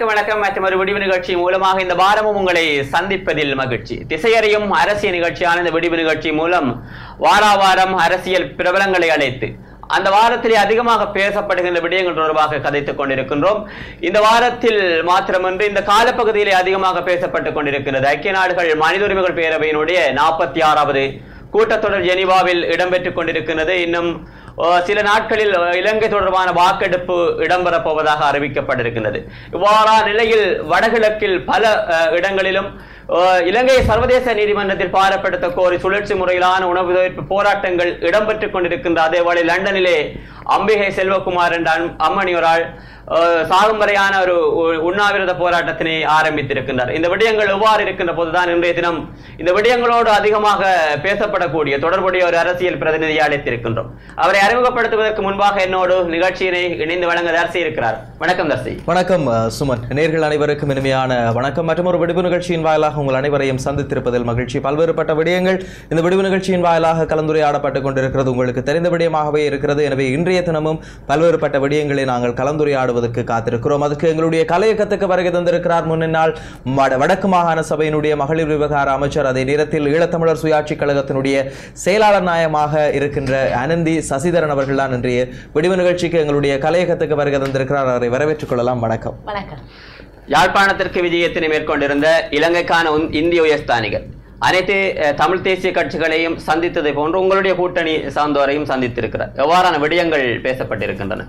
அனைவருக்கும் வணக்கம் மற்றும் ஒரு விடிவு நிகழ்ச்சி மூலமாக இந்த வாரமும் உங்களை சந்திப்பதில் மகிழ்ச்சி திசையறியும் அரசியல் நிகழ்ச்சியான இந்த விடிவு நிகழ்ச்சி மூலம் வாரா வாரம் அரசியல் பிரபலங்களை அழைத்து அந்த வாரத்திலே அதிகமாக பேசப்படுகின்ற விடயங்கள் தொடர்பாக கதைத்துக் கொண்டிருக்கின்றோம் இந்த வாரத்தில் மாத்திரமன்று இந்த காலப்பகுதியிலே அதிகமாக பேசப்பட்டுக் கொண்டிருக்கிறது ஐக்கிய நாடுகள் மனித உரிமைகள் பேரவையினுடைய நாற்பத்தி ஆறாவது கூட்டத்தொடர் ஜெனீவாவில் இடம்பெற்றுக் கொண்டிருக்கிறது இன்னும் அஹ், சில நாட்களில் அஹ், இலங்கை தொடர்பான வாக்கெடுப்பு இடம்பெறப் போவதாக அறிவிக்கப்பட்டிருக்கின்றது இவ்வாறான நிலையில் வடகிழக்கில் பல அஹ், இடங்களிலும் அஹ், இலங்கை சர்வதேச நீதிமன்றத்தில் பாரப்படுத்த கோரி சுழற்சி முறையிலான உணவு எதிர்ப்பு போராட்டங்கள் இடம்பெற்றுக் கொண்டிருக்கின்ற அதேவேளை லண்டனிலே அம்பிகை செல்வகுமார் என்ற அம்- அம்மணி ஒரு ஆள் அஹ், சாகும் வரையான ஒரு உ- உண்ணாவிரத போராட்டத்தினை ஆரம்பித்திருக்கின்றார் இந்த விடயங்கள் எவ்வாறு இருக்கின்ற போதுதான் இன்றைய தினம் இந்த விடயங்களோடு அதிகமாக பேசப்படக்கூடிய தொடர்புடைய ஒரு அரசியல் பிரதிநிதியை அழைத்திருக்கின்றோம் அவரை அறிமுகப்படுத்துவதற்கு முன்பாக என்னோடு நிகழ்ச்சியினை இணைந்து வழங்க தரிசி இருக்கிறார் வணக்கம் தரிசி வணக்கம் அஹ், சுமன் நேர்கள் அனைவருக்கும் இனிமையான வணக்கம் மற்றும் ஒரு விடுப்பு நிகழ்ச்சியின் வாயிலாக உங்கள் அனைவரையும் சந்தித்திருப்பதில் மகிழ்ச்சி பல்வேறுபட்ட விடயங்கள் இந்த விடுப்பு நிகழ்ச்சியின் வாயிலாக கலந்துரையாடப்பட்டுக் கொண்டிருக்கிறது உங்களுக்கு தெரிந்த விடயமாகவே இருக்கிறது எனவே இன்றைய தினமும் பல்வேறுபட்ட விடயங்களை நாங்கள் கலந்துரையாடுவதற்கு காத்திருக்கிறோம் அதுக்கு எங்களுடைய கலையகத்துக்கு வருகை தந்திருக்கிறார் முன்னினால் வட- வடக்கு மாகாண சபையினுடைய மகளிர் விவகார அமைச்சர் அதே நேரத்தில் ஈழத்தமிழர் சுயாட்சி கழகத்தினுடைய செயலாளர் நாயகமாக இருக்கின்ற அனந்தி சசிதரன் அவர்கள் தான் இன்றைய விடுவு நிகழ்ச்சிக்கு எங்களுடைய கலையகத்துக்கு வருகை தந்திருக்கிறார் அவரை வரவேற்றுக் கொள்ளலாம் வணக்கம் வணக்கம் யாழ்ப்பாணத்திற்கு விஜயத்தினை மேற்கொண்டிருந்த இலங்கைக்கான உந்- இந்திய உயர்ஸ்தானிகள் அனைத்து அஹ், தமிழ் தேசிய கட்சிகளையும் சந்தித்ததை போன்று உங்களுடைய கூட்டணி சார்ந்தோரையும் சந்தித்திருக்கிறார் எவ்வாறான விடயங்கள் பேசப்பட்டிருக்கின்றன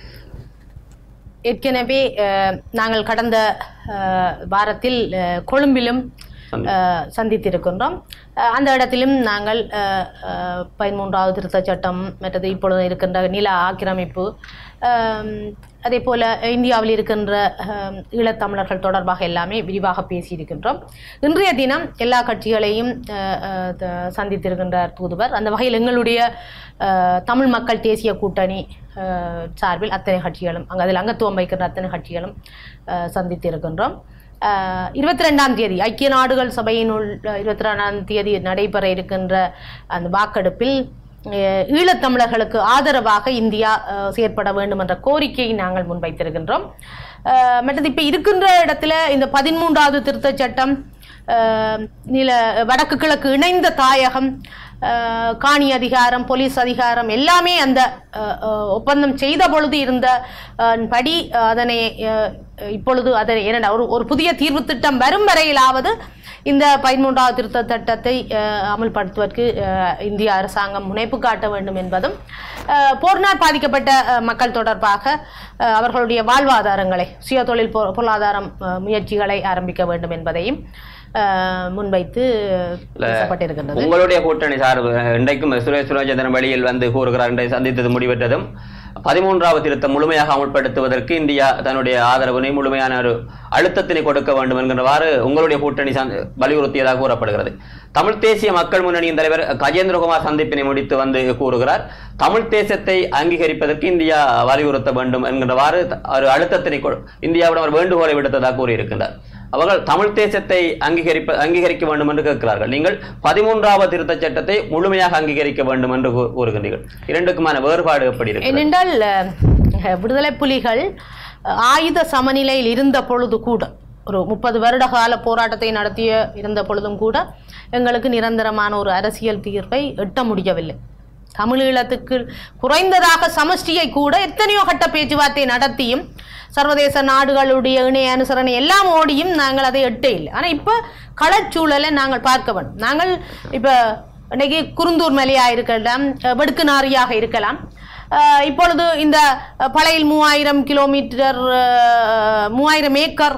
ஏற்கனவே அஹ், நாங்கள் கடந்த அஹ், வாரத்தில் அஹ், கொழும்பிலும் அஹ், சந்தித்திருக்கின்றோம் அஹ், அந்த இடத்திலும் நாங்கள் அஹ், அஹ், பதிமூன்றாவது திருத்தச் சட்டம் மற்றது இப்பொழுது இருக்கின்ற நில ஆக்கிரமிப்பு அஹ், அதே போல இந்தியாவில் இருக்கின்ற அஹ், ஈழத்தமிழர்கள் தொடர்பாக எல்லாமே விரிவாக பேசியிருக்கின்றோம் இன்றைய தினம் எல்லா கட்சிகளையும் அஹ், அஹ், த- சந்தித்திருக்கின்றார் தூதுவர் அந்த வகையில் எங்களுடைய அஹ், தமிழ் மக்கள் தேசிய கூட்டணி அஹ், சார்பில் அத்தனை கட்சிகளும் அங்கே அதில் அங்கத்துவம் வைக்கின்ற அத்தனை கட்சிகளும் அஹ், சந்தித்திருக்கின்றோம் இருபத்தி ரெண்டாம் தேதி ஐக்கிய நாடுகள் சபையினுள் இருபத்தி ரெண்டாம் தேதி நடைபெற இருக்கின்ற அந்த வாக்கெடுப்பில் அஹ், ஈழத்தமிழர்களுக்கு ஆதரவாக இந்தியா அஹ், செயற்பட வேண்டும் என்ற கோரிக்கையை நாங்கள் முன்வைத்திருக்கின்றோம் அஹ், மற்றது இப்போ இருக்கின்ற இடத்துல இந்த பதிமூன்றாவது திருத்தச் சட்டம் அஹ், நில வடக்கு கிழக்கு இணைந்த தாயகம் அஹ், காணி அதிகாரம் போலீஸ் அதிகாரம் எல்லாமே அந்த அஹ், அஹ், ஒப்பந்தம் செய்த பொழுது இருந்த அஹ், படி அஹ், அதனை அஹ், இப்பொழுது அதனை ஏனென்றா ஒரு ஒரு புதிய தீர்வு திட்டம் வரும் வரையிலாவது இந்த பதிமூன்றாவது திருத்த சட்டத்தை அஹ், அமல்படுத்துவதற்கு அஹ், இந்திய அரசாங்கம் முனைப்பு காட்ட வேண்டும் என்பதும் அஹ், போரினால் பாதிக்கப்பட்ட அஹ், மக்கள் தொடர்பாக அஹ், அவர்களுடைய வாழ்வாதாரங்களை சுய தொழில் பொ- பொருளாதாரம் அஹ், முயற்சிகளை ஆரம்பிக்க வேண்டும் என்பதையும் அஹ், முன்வைத்து பேசப்பட்டிருக்கின்றது உங்களுடைய கூட்டணி சார்பு அஹ், இன்றைக்கும் சுரேஷ் சுரேந்திரன் வெளியில் வந்து கூறுகிறார் இன்றை சந்தித்தது முடிவெற்றதும் பதிமூன்றாவது திருத்தம் முழுமையாக அமல்படுத்துவதற்கு இந்தியா தன்னுடைய ஆதரவினை முழுமையான ஒரு அழுத்தத்தினை கொடுக்க வேண்டும் என்கிறவாறு உங்களுடைய கூட்டணி சந்த்- வலியுறுத்தியதாக கூறப்படுகிறது தமிழ் தேசிய மக்கள் முன்னணியின் தலைவர் கஜேந்திரகுமார் சந்திப்பினை முடித்து வந்து கூறுகிறார் தமிழ் தேசத்தை அங்கீகரிப்பதற்கு இந்தியா வலியுறுத்த வேண்டும் என்கிறவாறு த- ஒரு அழுத்தத்தினை கொ- இந்தியாவிடம் ஒரு வேண்டுகோளை விடுத்ததாக கூறியிருக்கின்றார் அவர்கள் தமிழ் தேசத்தை அங்கீகரிப்ப அங்கீகரிக்க வேண்டும் என்று கேட்கிறார்கள் நீங்கள் பதிமூன்றாவது திருத்தச் சட்டத்தை முழுமையாக அங்கீகரிக்க வேண்டும் என்று கூ- கூறுகின்றீர்கள் இரண்டுக்குமான வேறுபாடு எப்படி இருக்கு ஏனென்றால் அஹ், விடுதலை புலிகள் அஹ், ஆயுத சமநிலையில் இருந்த பொழுது கூட ஒரு முப்பது வருட கால போராட்டத்தை நடத்திய இருந்த பொழுதும் கூட எங்களுக்கு நிரந்தரமான ஒரு அரசியல் தீர்வை எட்ட முடியவில்லை தமிழீழத்துக்கு குறைந்ததாக சமஷ்டியை கூட எத்தனையோ கட்ட பேச்சுவார்த்தை நடத்தியும் சர்வதேச நாடுகளுடைய இணைய அனுசரணை எல்லாம் ஓடியும் நாங்கள் அதை எட்ட இல்லை ஆனால் இப்போ களச்சூழலை நாங்கள் பார்க்க வேண்டும் நாங்கள் இப்போ இன்னைக்கு குருந்தூர் மலையாக இருக்கலாம் அஹ் வெடுக்குநாரியாக இருக்கலாம் அஹ் இப்பொழுது இந்த அஹ், பழையில் மூவாயிரம் கிலோமீட்டர் அஹ், மூவாயிரம் ஏக்கர்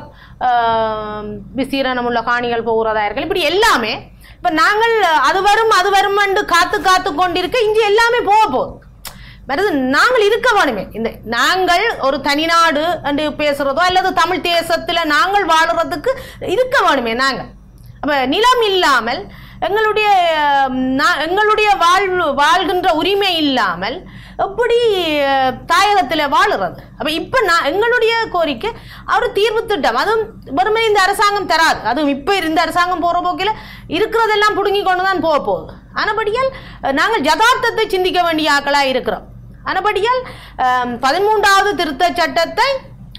அஹ், விஸ்தீரணம் உள்ள காணிகள் போகிறதா இருக்கலாம் இப்படி எல்லாமே இப்போ நாங்கள் அது வரும் அது வரும் என்று காத்து காத்து கொண்டிருக்க இங்கே எல்லாமே போக போகுது வருது நாங்கள் இருக்க வேணுமே இந்த நாங்கள் ஒரு தனிநாடு என்று பேசுறதோ அல்லது தமிழ் தேசத்துல நாங்கள் வாழுறதுக்கு இருக்க வேணுமே நாங்கள் அப்ப நிலம் இல்லாமல் எங்களுடைய அஹ், நா- எங்களுடைய வாழ்வு வாழ்கின்ற உரிமை இல்லாமல் எப்படி அஹ், தாயகத்துல வாழுறது அப்ப இப்ப நான் எங்களுடைய கோரிக்கை அவர் தீர்வு திட்டம் அதுவும் வெறுமனே இந்த அரசாங்கம் தராது அதுவும் இப்ப இருந்த அரசாங்கம் போற போக்கில் இருக்கிறதெல்லாம் புடுங்கி கொண்டு தான் போக போகுது ஆனபடியால் அஹ், நாங்கள் யதார்த்தத்தை சிந்திக்க வேண்டிய ஆக்களா இருக்கிறோம் ஆனபடியால் அஹ், பதிமூன்றாவது திருத்த சட்டத்தை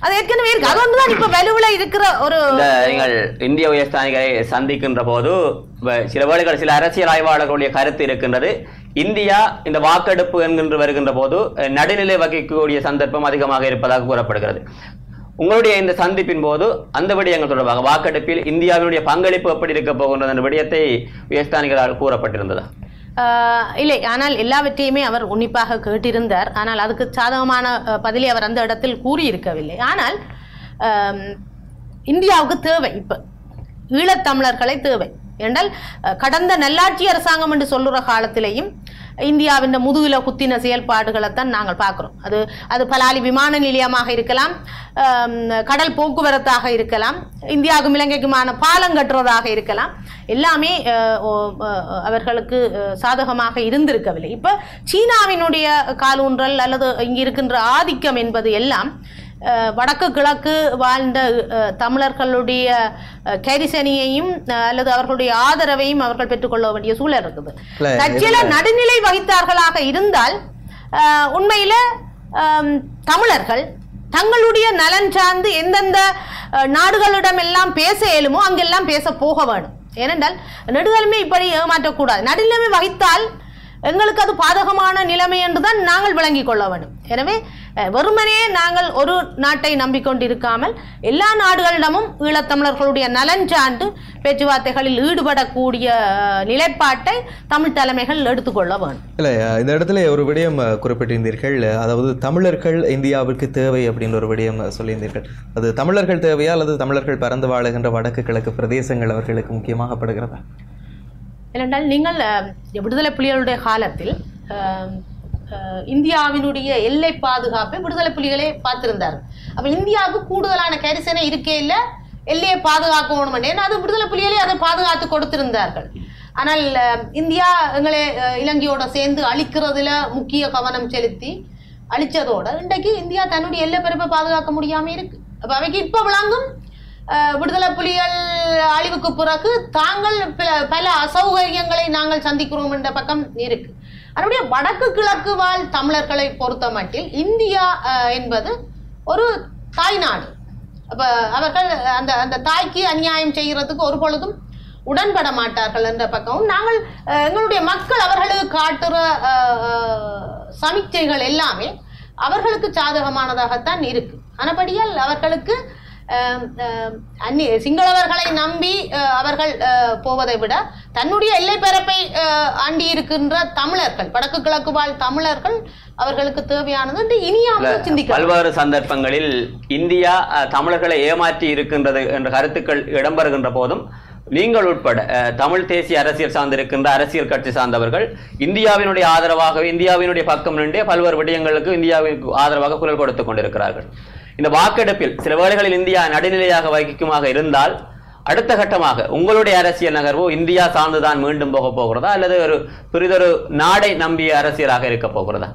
அது ஏற்கனவே இருக்கு அது ஒன்றுதான் இப்ப வலுவுல இருக்கிற ஒரு இந்த நீங்கள் இந்திய உயர்ஸ்தானிகளை சந்திக்கின்ற போது வ- சில வேளைகள் சில அரசியல் ஆய்வாளர்களுடைய கருத்து இருக்கின்றது இந்தியா இந்த வாக்கெடுப்பு என்கின்ற வருகின்ற போது அஹ், நடுநிலை வகிக்கக்கூடிய சந்தர்ப்பம் அதிகமாக இருப்பதாக கூறப்படுகிறது உங்களுடைய இந்த சந்திப்பின் போது அந்த விடயங்கள் தொடர்பாக வாக்கெடுப்பில் இந்தியாவினுடைய பங்களிப்பு எப்படி இருக்க போகின்றது என்ற விடயத்தை உயர்ஸ்தானிகளால் கூறப்பட்டிருந்ததா ஆஹ் இல்லை ஆனால் எல்லாவற்றையுமே அவர் உன்னிப்பாக கேட்டிருந்தார் ஆனால் அதுக்கு சாதகமான அஹ், பதிலை அவர் அந்த இடத்தில் கூறியிருக்கவில்லை ஆனால் ஆம், இந்தியாவுக்கு தேவை இப்ப ஈழத்தமிழர்களை தேவை என்றால் அஹ், கடந்த நல்லாட்சி அரசாங்கம் என்று சொல்லுற காலத்திலேயும் இந்தியாவின் முதுகில குத்தின செயல்பாடுகளைத்தான் நாங்கள் பார்க்கிறோம் அது அது பலாலி விமான நிலையமாக இருக்கலாம் ஆம், கடல் போக்குவரத்தாக இருக்கலாம் இந்தியாவுக்கும் இலங்கைக்குமான பாலம் கட்டுறதாக இருக்கலாம் எல்லாமே அஹ், ஓ- அஹ், அவர்களுக்கு அஹ், சாதகமாக இருந்திருக்கவில்லை இப்ப சீனாவினுடைய காலூன்றல் அல்லது இங்கு இருக்கின்ற ஆதிக்கம் என்பது எல்லாம் அஹ், வடக்கு கிழக்கு வாழ்ந்த அஹ், தமிழர்களுடைய அஹ், கரிசனையையும் அஹ், அல்லது அவர்களுடைய ஆதரவையும் அவர்கள் பெற்றுக்கொள்ள வேண்டிய சூழல் இருக்குது இல்ல, கட்சியில நடுநிலை வகித்தார்களாக இருந்தால் அஹ், உண்மையில ஆம், தமிழர்கள் தங்களுடைய நலன் சார்ந்து எந்தெந்த அஹ், நாடுகளிடமெல்லாம் பேச இயலுமோ அங்கெல்லாம் பேச போக வேணும் ஏனென்றால் நெடுதலுமே இப்படி ஏமாற்றக்கூடாது நடுநிலைமை வகித்தால் எங்களுக்கு அது பாதகமான நிலைமை என்றுதான் நாங்கள் விளங்கிக் கொள்ள வேண்டும் எனவே அஹ், வெறுமனே நாங்கள் ஒரு நாட்டை நம்பிக்கொண்டிருக்காமல் எல்லா நாடுகளிடமும் ஈழத்தமிழர்களுடைய நலன் சார்ந்து பேச்சுவார்த்தைகளில் ஈடுபடக்கூடிய அஹ், நிலைப்பாட்டை தமிழ் தலைமைகள் எடுத்துக்கொள்ள வேண்டும் இல்லை இந்த இடத்துல ஒரு விடயம் அஹ், குறிப்பிட்டிருந்தீர்கள் அதாவது தமிழர்கள் இந்தியாவிற்கு தேவை அப்படின்னு ஒரு விடயம் அஹ், சொல்லியிருந்தீர்கள் அது தமிழர்கள் தேவையா அல்லது தமிழர்கள் பறந்து வாழுகின்ற வடக்கு கிழக்கு பிரதேசங்கள் அவர்களுக்கு முக்கியமாகப்படுகிறதா ஏனென்றால் நீங்கள் அஹ், விடுதலை புலிகளுடைய காலத்தில் அஹ், அஹ், இந்தியாவினுடைய எல்லை பாதுகாப்பை விடுதலை புலிகளே பார்த்திருந்தார்கள் அப்ப இந்தியாவுக்கு கூடுதலான கரிசனை இருக்கே இல்ல எல்லையை பாதுகாக்கணும் ஏன்னா அது விடுதலை புலிகளே அதை பாதுகாத்து கொடுத்திருந்தார்கள் ஆனால் அஹ், இந்தியா எங்களை அஹ், இலங்கையோட சேர்ந்து அழிக்கிறதுல முக்கிய கவனம் செலுத்தி அழிச்சதோட இன்றைக்கு இந்தியா தன்னுடைய எல்லை பரப்பை பாதுகாக்க முடியாம இருக்கு அப்ப அவைக்கு இப்ப விளங்கும் அஹ், விடுதலை புலிகள் அழிவுக்கு பிறகு தாங்கள் பல- பல அசௌகரியங்களை நாங்கள் சந்திக்கிறோம் என்ற பக்கம் இருக்கு அதனுடைய வடக்கு கிழக்கு வாழ் தமிழர்களை பொறுத்த மட்டில் இந்தியா அஹ், என்பது ஒரு தாய்நாடு அப்ப அவர்கள் அந்த அந்த தாய்க்கு அநியாயம் செய்கிறதுக்கு ஒரு பொழுதும் உடன்பட மாட்டார்கள் என்ற பக்கமும் நாங்கள் அஹ், எங்களுடைய மக்கள் அவர்களுக்கு காட்டுற அஹ், அஹ், சமிக்ஞைகள் எல்லாமே அவர்களுக்கு சாதகமானதாகத்தான் இருக்கு ஆனபடியால் அவர்களுக்கு அஹ், அஹ், அந்நிய சிங்களவர்களை நம்பி அஹ், அவர்கள் அஹ், போவதை விட தன்னுடைய எல்லை பரப்பை அஹ், அண்டி இருக்கின்ற தமிழர்கள் வடக்கு கிழக்கு வாழ் தமிழர்கள் அவர்களுக்கு தேவையானது என்று இனியாவது சிந்திக்க பல்வேறு சந்தர்ப்பங்களில் இந்தியா அஹ், தமிழர்களை ஏமாற்றி இருக்கின்றது என்ற கருத்துக்கள் இடம்பெறுகின்ற போதும் நீங்கள் உட்பட அஹ், தமிழ் தேசிய அரசியல் சார்ந்திருக்கின்ற அரசியல் கட்சி சார்ந்தவர்கள் இந்தியாவினுடைய ஆதரவாக இந்தியாவினுடைய பக்கம் நின்றே பல்வேறு விடயங்களுக்கு இந்தியாவிற்கு ஆதரவாக குரல் கொடுத்துக் கொண்டிருக்கிறார்கள் இந்த வாக்கெடுப்பில் சில வேளைகளில் இந்தியா நடுநிலையாக வகிக்குமாக இருந்தால் அடுத்த கட்டமாக உங்களுடைய அரசியல் நகர்வு இந்தியா சார்ந்துதான் மீண்டும் போக போகிறதா அல்லது ஒரு பெரிதொரு நாடை நம்பிய அரசியலாக இருக்க போகிறதா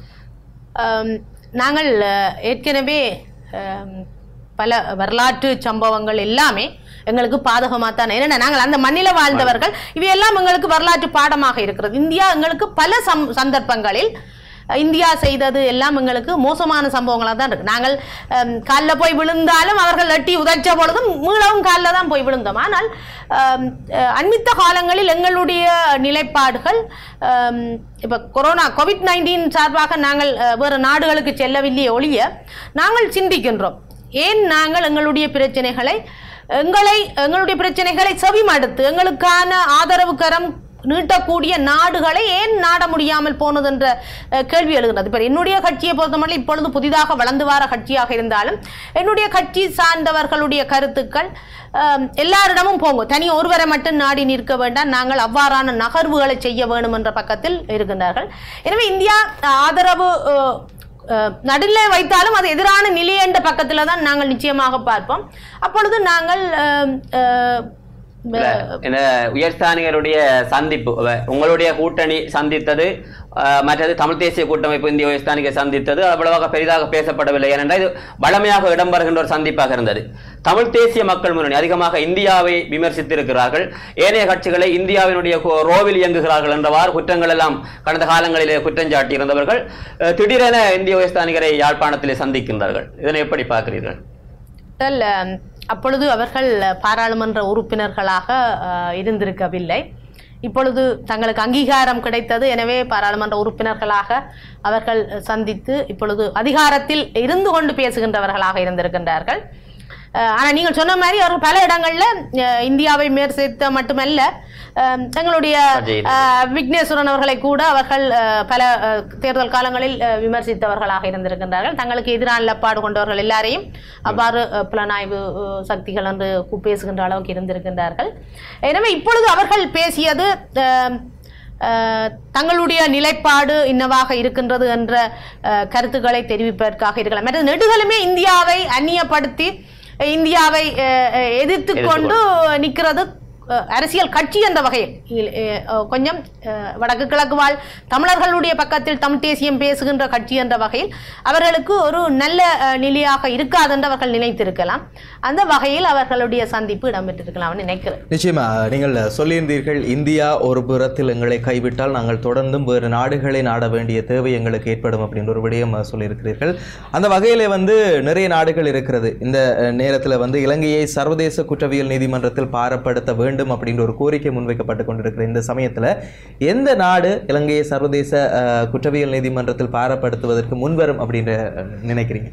ஆம், நாங்கள் அஹ், ஏற்கனவே ஆம், பல வரலாற்று சம்பவங்கள் எல்லாமே எங்களுக்கு பாதகமாக தான் ஏன்னா நாங்கள் அந்த மண்ணில வாழ்ந்தவர்கள் இவையெல்லாம் எங்களுக்கு வரலாற்று பாடமாக இருக்கிறது இந்தியா எங்களுக்கு பல சம் சந்தர்ப்பங்களில் அஹ், இந்தியா செய்தது எல்லாம் எங்களுக்கு மோசமான சம்பவங்களாக தான் இருக்கு நாங்கள் காலில் போய் விழுந்தாலும் அவர்கள் எட்டி உதைச்ச பொழுதும் மீளவும் காலில் தான் போய் விழுந்தோம் ஆனால் ஆம், அஹ், அண்மித்த காலங்களில் எங்களுடைய நிலைப்பாடுகள் ஆம், இப்ப கொரோனா கோவிட் நைன்டீன் சார்பாக நாங்கள் அஹ், வேறு நாடுகளுக்கு செல்லவில்லையே ஒழிய நாங்கள் சிந்திக்கின்றோம் ஏன் நாங்கள் எங்களுடைய பிரச்சனைகளை எங்களை எங்களுடைய பிரச்சனைகளை செவிமடுத்து எங்களுக்கான ஆதரவு கரம் நீட்டக்கூடிய நாடுகளை ஏன் நாட முடியாமல் போனது என்ற அஹ், கேள்வி எழுகிறது இப்போ என்னுடைய கட்சியை பொறுத்தமட்டில் இப்பொழுது புதிதாக வளர்ந்து வர கட்சியாக இருந்தாலும் என்னுடைய கட்சி சார்ந்தவர்களுடைய கருத்துக்கள் அஹ், எல்லாரிடமும் போங்க தனி ஒருவரை மட்டும் நாடி நிற்க வேண்டாம் நாங்கள் அவ்வாறான நகர்வுகளை செய்ய வேண்டும் என்ற பக்கத்தில் இருக்கின்றார்கள் எனவே இந்தியா அஹ், ஆதரவு அஹ், அஹ், நடுநிலை வைத்தாலும் அது எதிரான நிலை என்ற பக்கத்தில் தான் நாங்கள் நிச்சயமாக பார்ப்போம் அப்பொழுது நாங்கள் அஹ், அஹ், இல்ல, இந்த உயர்ஸ்தானிகருடைய சந்திப்பு அஹ், உங்களுடைய கூட்டணி சந்தித்தது அஹ், மற்றது தமிழ் தேசிய கூட்டமைப்பு இந்திய உயர்ஸ்தானிகை சந்தித்தது அவ்வளவாக பெரிதாக பேசப்படவில்லை ஏனென்றால் இது வளமையாக இடம்பெறுகின்ற ஒரு சந்திப்பாக இருந்தது தமிழ் தேசிய மக்கள் முன்னணி அதிகமாக இந்தியாவை விமர்சித்திருக்கிறார்கள் ஏனைய கட்சிகளை இந்தியாவினுடைய கோ- ரோவில் இயங்குகிறார்கள் என்றவாறு குற்றங்கள் எல்லாம் கடந்த காலங்களிலே குற்றஞ்சாட்டி இருந்தவர்கள் அஹ், திடீரென இந்திய உயர்ஸ்தானிகரை யாழ்ப்பாணத்திலே சந்திக்கின்றார்கள் இதனை எப்படி பார்க்கிறீர்கள் முதல், அஹ், அப்பொழுது அவர்கள் பாராளுமன்ற உறுப்பினர்களாக அஹ், இருந்திருக்கவில்லை இப்பொழுது தங்களுக்கு அங்கீகாரம் கிடைத்தது எனவே பாராளுமன்ற உறுப்பினர்களாக அவர்கள் சந்தித்து இப்பொழுது அதிகாரத்தில் இருந்து கொண்டு பேசுகின்றவர்களாக இருந்திருக்கின்றார்கள் அஹ், ஆனா நீங்கள் சொன்ன மாதிரி அவர்கள் பல இடங்கள்ல அஹ், இந்தியாவை மேற்சித்த மட்டுமல்ல அஹ், தங்களுடைய அஜய். அஹ், விக்னேஸ்வரன் அவர்களை கூட அவர்கள் அஹ், பல அஹ், தேர்தல் காலங்களில் அஹ், விமர்சித்தவர்களாக இருந்திருக்கின்றார்கள் தங்களுக்கு எதிரான நிலப்பாடு கொண்டவர்கள் எல்லாரையும் அவ்வாறு அஹ், புலனாய்வு அஹ், சக்திகள் என்று கு- பேசுகின்ற அளவுக்கு இருந்திருக்கின்றார்கள் எனவே இப்பொழுது அவர்கள் பேசியது அஹ், அஹ், தங்களுடைய நிலைப்பாடு இன்னவாக இருக்கின்றது என்ற அஹ், கருத்துக்களை தெரிவிப்பதற்காக இருக்கலாம் மற்ற நெடுகளுமே இந்தியாவை அந்நியப்படுத்தி அஹ், இந்தியாவை அஹ், அஹ், எதிர்த்து கொண்டு நிற்கிறது அஹ், அரசியல் கட்சி என்ற வகையில் இல்- அஹ், அஹ், கொஞ்சம் அஹ், வடக்கு கிழக்கு வாழ் தமிழர்களுடைய பக்கத்தில் தமிழ் தேசியம் பேசுகின்ற கட்சி என்ற வகையில் அவர்களுக்கு ஒரு நல்ல அஹ், நிலையாக இருக்காது என்று அவர்கள் நினைத்திருக்கலாம் அந்த வகையில் அவர்களுடைய சந்திப்பு இடம்பெற்றிருக்கலாம் நினைக்கிறேன் நிச்சயமா நீங்கள் சொல்லியிருந்தீர்கள் இந்தியா ஒரு புறத்தில் எங்களை கைவிட்டால் நாங்கள் தொடர்ந்தும் வேறு நாடுகளை நாட வேண்டிய தேவை எங்களுக்கு ஏற்படும் அப்படின்ற ஒரு விடயம் சொல்லியிருக்கிறீர்கள் அந்த வகையிலே வந்து நிறைய நாடுகள் இருக்கிறது இந்த நேரத்தில் வந்து இலங்கையை சர்வதேச குற்றவியல் நீதிமன்றத்தில் பாரப்படுத்த வேண்டும் அப்படின்ற ஒரு கோரிக்கை முன்வைக்கப்பட்டு கொண்டிருக்கிற இந்த சமயத்தில் எந்த நாடு இலங்கையை சர்வதேச அஹ், குற்றவியல் நீதிமன்றத்தில் பாரப்படுத்துவதற்கு முன்வரும் அப்படின்ற அஹ், நினைக்கிறீங்க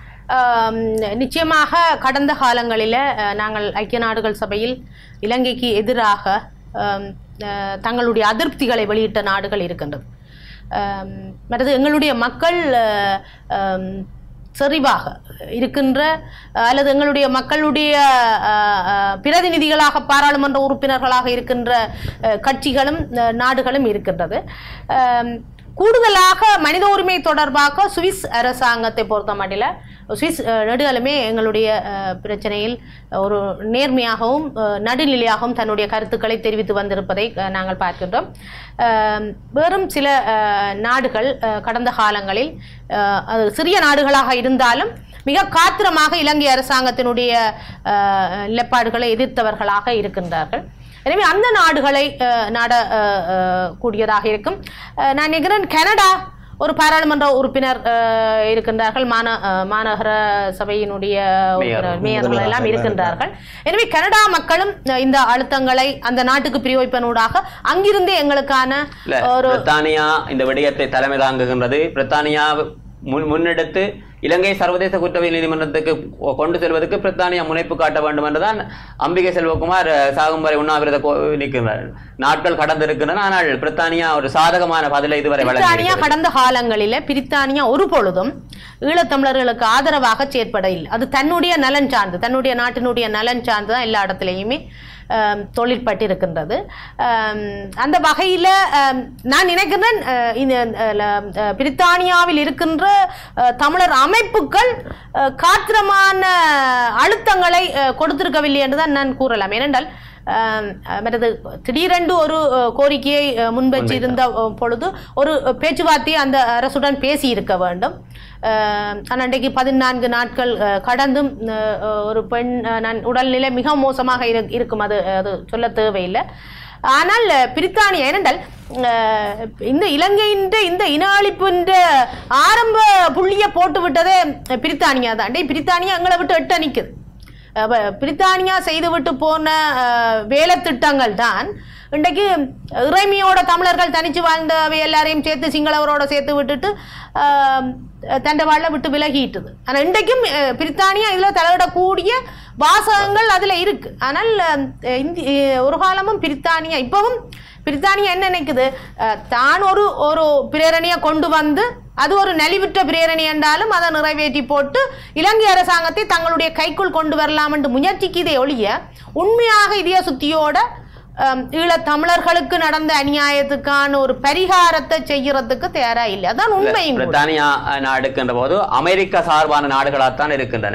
ஆம், நிச்சயமாக கடந்த காலங்களில் அஹ், நாங்கள் ஐக்கிய நாடுகள் சபையில் இலங்கைக்கு எதிராக ஆம், அஹ், தங்களுடைய அதிருப்திகளை வெளியிட்ட நாடுகள் இருக்கின்றது ஆம், மற்றது எங்களுடைய மக்கள் அஹ், ஆம், செறிவாக இருக்கின்ற அஹ், அல்லது எங்களுடைய மக்களுடைய அஹ், அஹ், பிரதிநிதிகளாக பாராளுமன்ற உறுப்பினர்களாக இருக்கின்ற அஹ், கட்சிகளும் அஹ், நாடுகளும் இருக்கின்றது ஆம், கூடுதலாக மனித உரிமை தொடர்பாக சுவிஸ் அரசாங்கத்தை பொறுத்த மட்டில் சுவிஸ் அஹ், நெடுகாலமே எங்களுடைய அஹ், பிரச்சனையில் ஒரு நேர்மையாகவும் அஹ், நடுநிலையாகவும் தன்னுடைய கருத்துக்களை தெரிவித்து வந்திருப்பதை அஹ், நாங்கள் பார்க்கின்றோம் அஹ், வெறும் சில அஹ், நாடுகள் அஹ், கடந்த காலங்களில் அஹ், அது சிறிய நாடுகளாக இருந்தாலும் மிக காத்திரமாக இலங்கை அரசாங்கத்தினுடைய அஹ், நிலைப்பாடுகளை எதிர்த்தவர்களாக இருக்கின்றார்கள் எனவே அந்த நாடுகளை அஹ், நாட அஹ், அஹ், கூடியதாக இருக்கும் அஹ், நான் நினைக்கிறேன் கனடா ஒரு பாராளுமன்ற உறுப்பினர் அஹ், இருக்கின்றார்கள் மாந அஹ், மாநகர சபையினுடைய உறுப்பினர், மேயர்கள் எல்லாம் இருக்கின்றார்கள் எனவே கனடா மக்களும் அஹ், இந்த அழுத்தங்களை அந்த நாட்டுக்கு பிரயோகிப்பனூடாக அங்கிருந்தே எங்களுக்கான இல்ல ஒரு பிரித்தானியா இந்த விடயத்தை தலைமை தாங்குகின்றது பிரித்தானியா முன் முன்னெடுத்து இலங்கை சர்வதேச குற்றவியல் நீதிமன்றத்துக்கு கொ- கொண்டு செல்வதற்கு பிரித்தானியா முனைப்பு காட்ட வேண்டும் என்றுதான் அம்பிகை செல்வகுமார் அஹ், சாகும் வரை உண்ணாவிரத கோ- நிற்கிறார் நாட்கள் கடந்திருக்கின்றன ஆனால் பிரித்தானியா ஒரு சாதகமான பதிலை இதுவரை பிரித்தானியா வழங்கி கடந்த காலங்களில பிரித்தானியா ஒரு பொழுதும் ஈழத்தமிழர்களுக்கு ஆதரவாக செயற்பட இல்லை அது தன்னுடைய நலன் சார்ந்து தன்னுடைய நாட்டினுடைய நலன் சார்ந்து தான் எல்லா இடத்துலையுமே ஆம், தொழிற்பட்டிருக்கின்றது ஆம், அந்த வகையில் நான் நினைக்கிறேன் அஹ், இந்த அஹ், ல- அஹ், பிரித்தானியாவில் இருக்கின்ற அஹ், தமிழர் அமைப்புகள் அஹ், காத்திரமான அழுத்தங்களை அஹ், கொடுத்திருக்கவில்லை என்று தான் நான் கூறலாம் ஏனென்றால் ஆம், அஹ், மற்றது திடீரென்று ஒரு அஹ், கோரிக்கையை அஹ், முன்வச்சிருந்த அஹ், பொழுது ஒரு பேச்சுவார்த்தையை அந்த அரசுடன் பேசி இருக்க வேண்டும் அஹ், ஆனால் அன்றைக்கு பதினான்கு நாட்கள் அஹ், கடந்தும் அஹ், ஒரு பெண் அஹ், நான் உடல்நிலை மிக மோசமாக இரு- இருக்கும் அது அது சொல்ல தேவையில்லை ஆனால் அஹ், பிரித்தானியா ஏனென்றால் அஹ், இந்த இலங்கையின் இந்த இன அழிப்பின் ஆரம்ப புள்ளியை போட்டு விட்டதே பிரித்தானியா தான் டேய் பிரித்தானியா எங்களை விட்டு எட்ட நிற்குது அப்ப பிரித்தானியா செய்துவிட்டு போன அஹ், வேலைத்திட்டங்கள் தான் இன்றைக்கு இறைமையோட தமிழர்கள் தனிச்சு வாழ்ந்தவை எல்லாரையும் சேர்த்து சிங்களவரோட சேர்த்து விட்டுட்டு ஆஹ், தண்டவாள விட்டு விலகிட்டுது ஆனால் இன்றைக்கும் அஹ், பிரித்தானியா இதில் தலையிடக்கூடிய வாசகங்கள் அதில் இருக்கு ஆனால் அஹ், இந்தி அஹ், ஒரு காலமும் பிரித்தானியா இப்பவும் பிரித்தானியா என்ன நினைக்குது அஹ், தான் ஒரு ஒரு பிரேரணையை கொண்டு வந்து அது ஒரு நலிவுற்ற பிரேரணை என்றாலும் அதை நிறைவேற்றி போட்டு இலங்கை அரசாங்கத்தை தங்களுடைய கைக்குள் கொண்டு வரலாம் என்று முயற்சிக்குதே ஒழிய உண்மையாக இதய சுத்தியோட அஹ், ஈழத் தமிழர்களுக்கு நடந்த அநியாயத்துக்கான ஒரு பரிகாரத்தை செய்யறதுக்கு தயாரா இல்லை அதான் உண்மையும் கூட. பிரித்தானியா அஹ், நாடுக்கின்ற போது அமெரிக்க சார்பான நாடுகளாகத்தான் இருக்கின்றன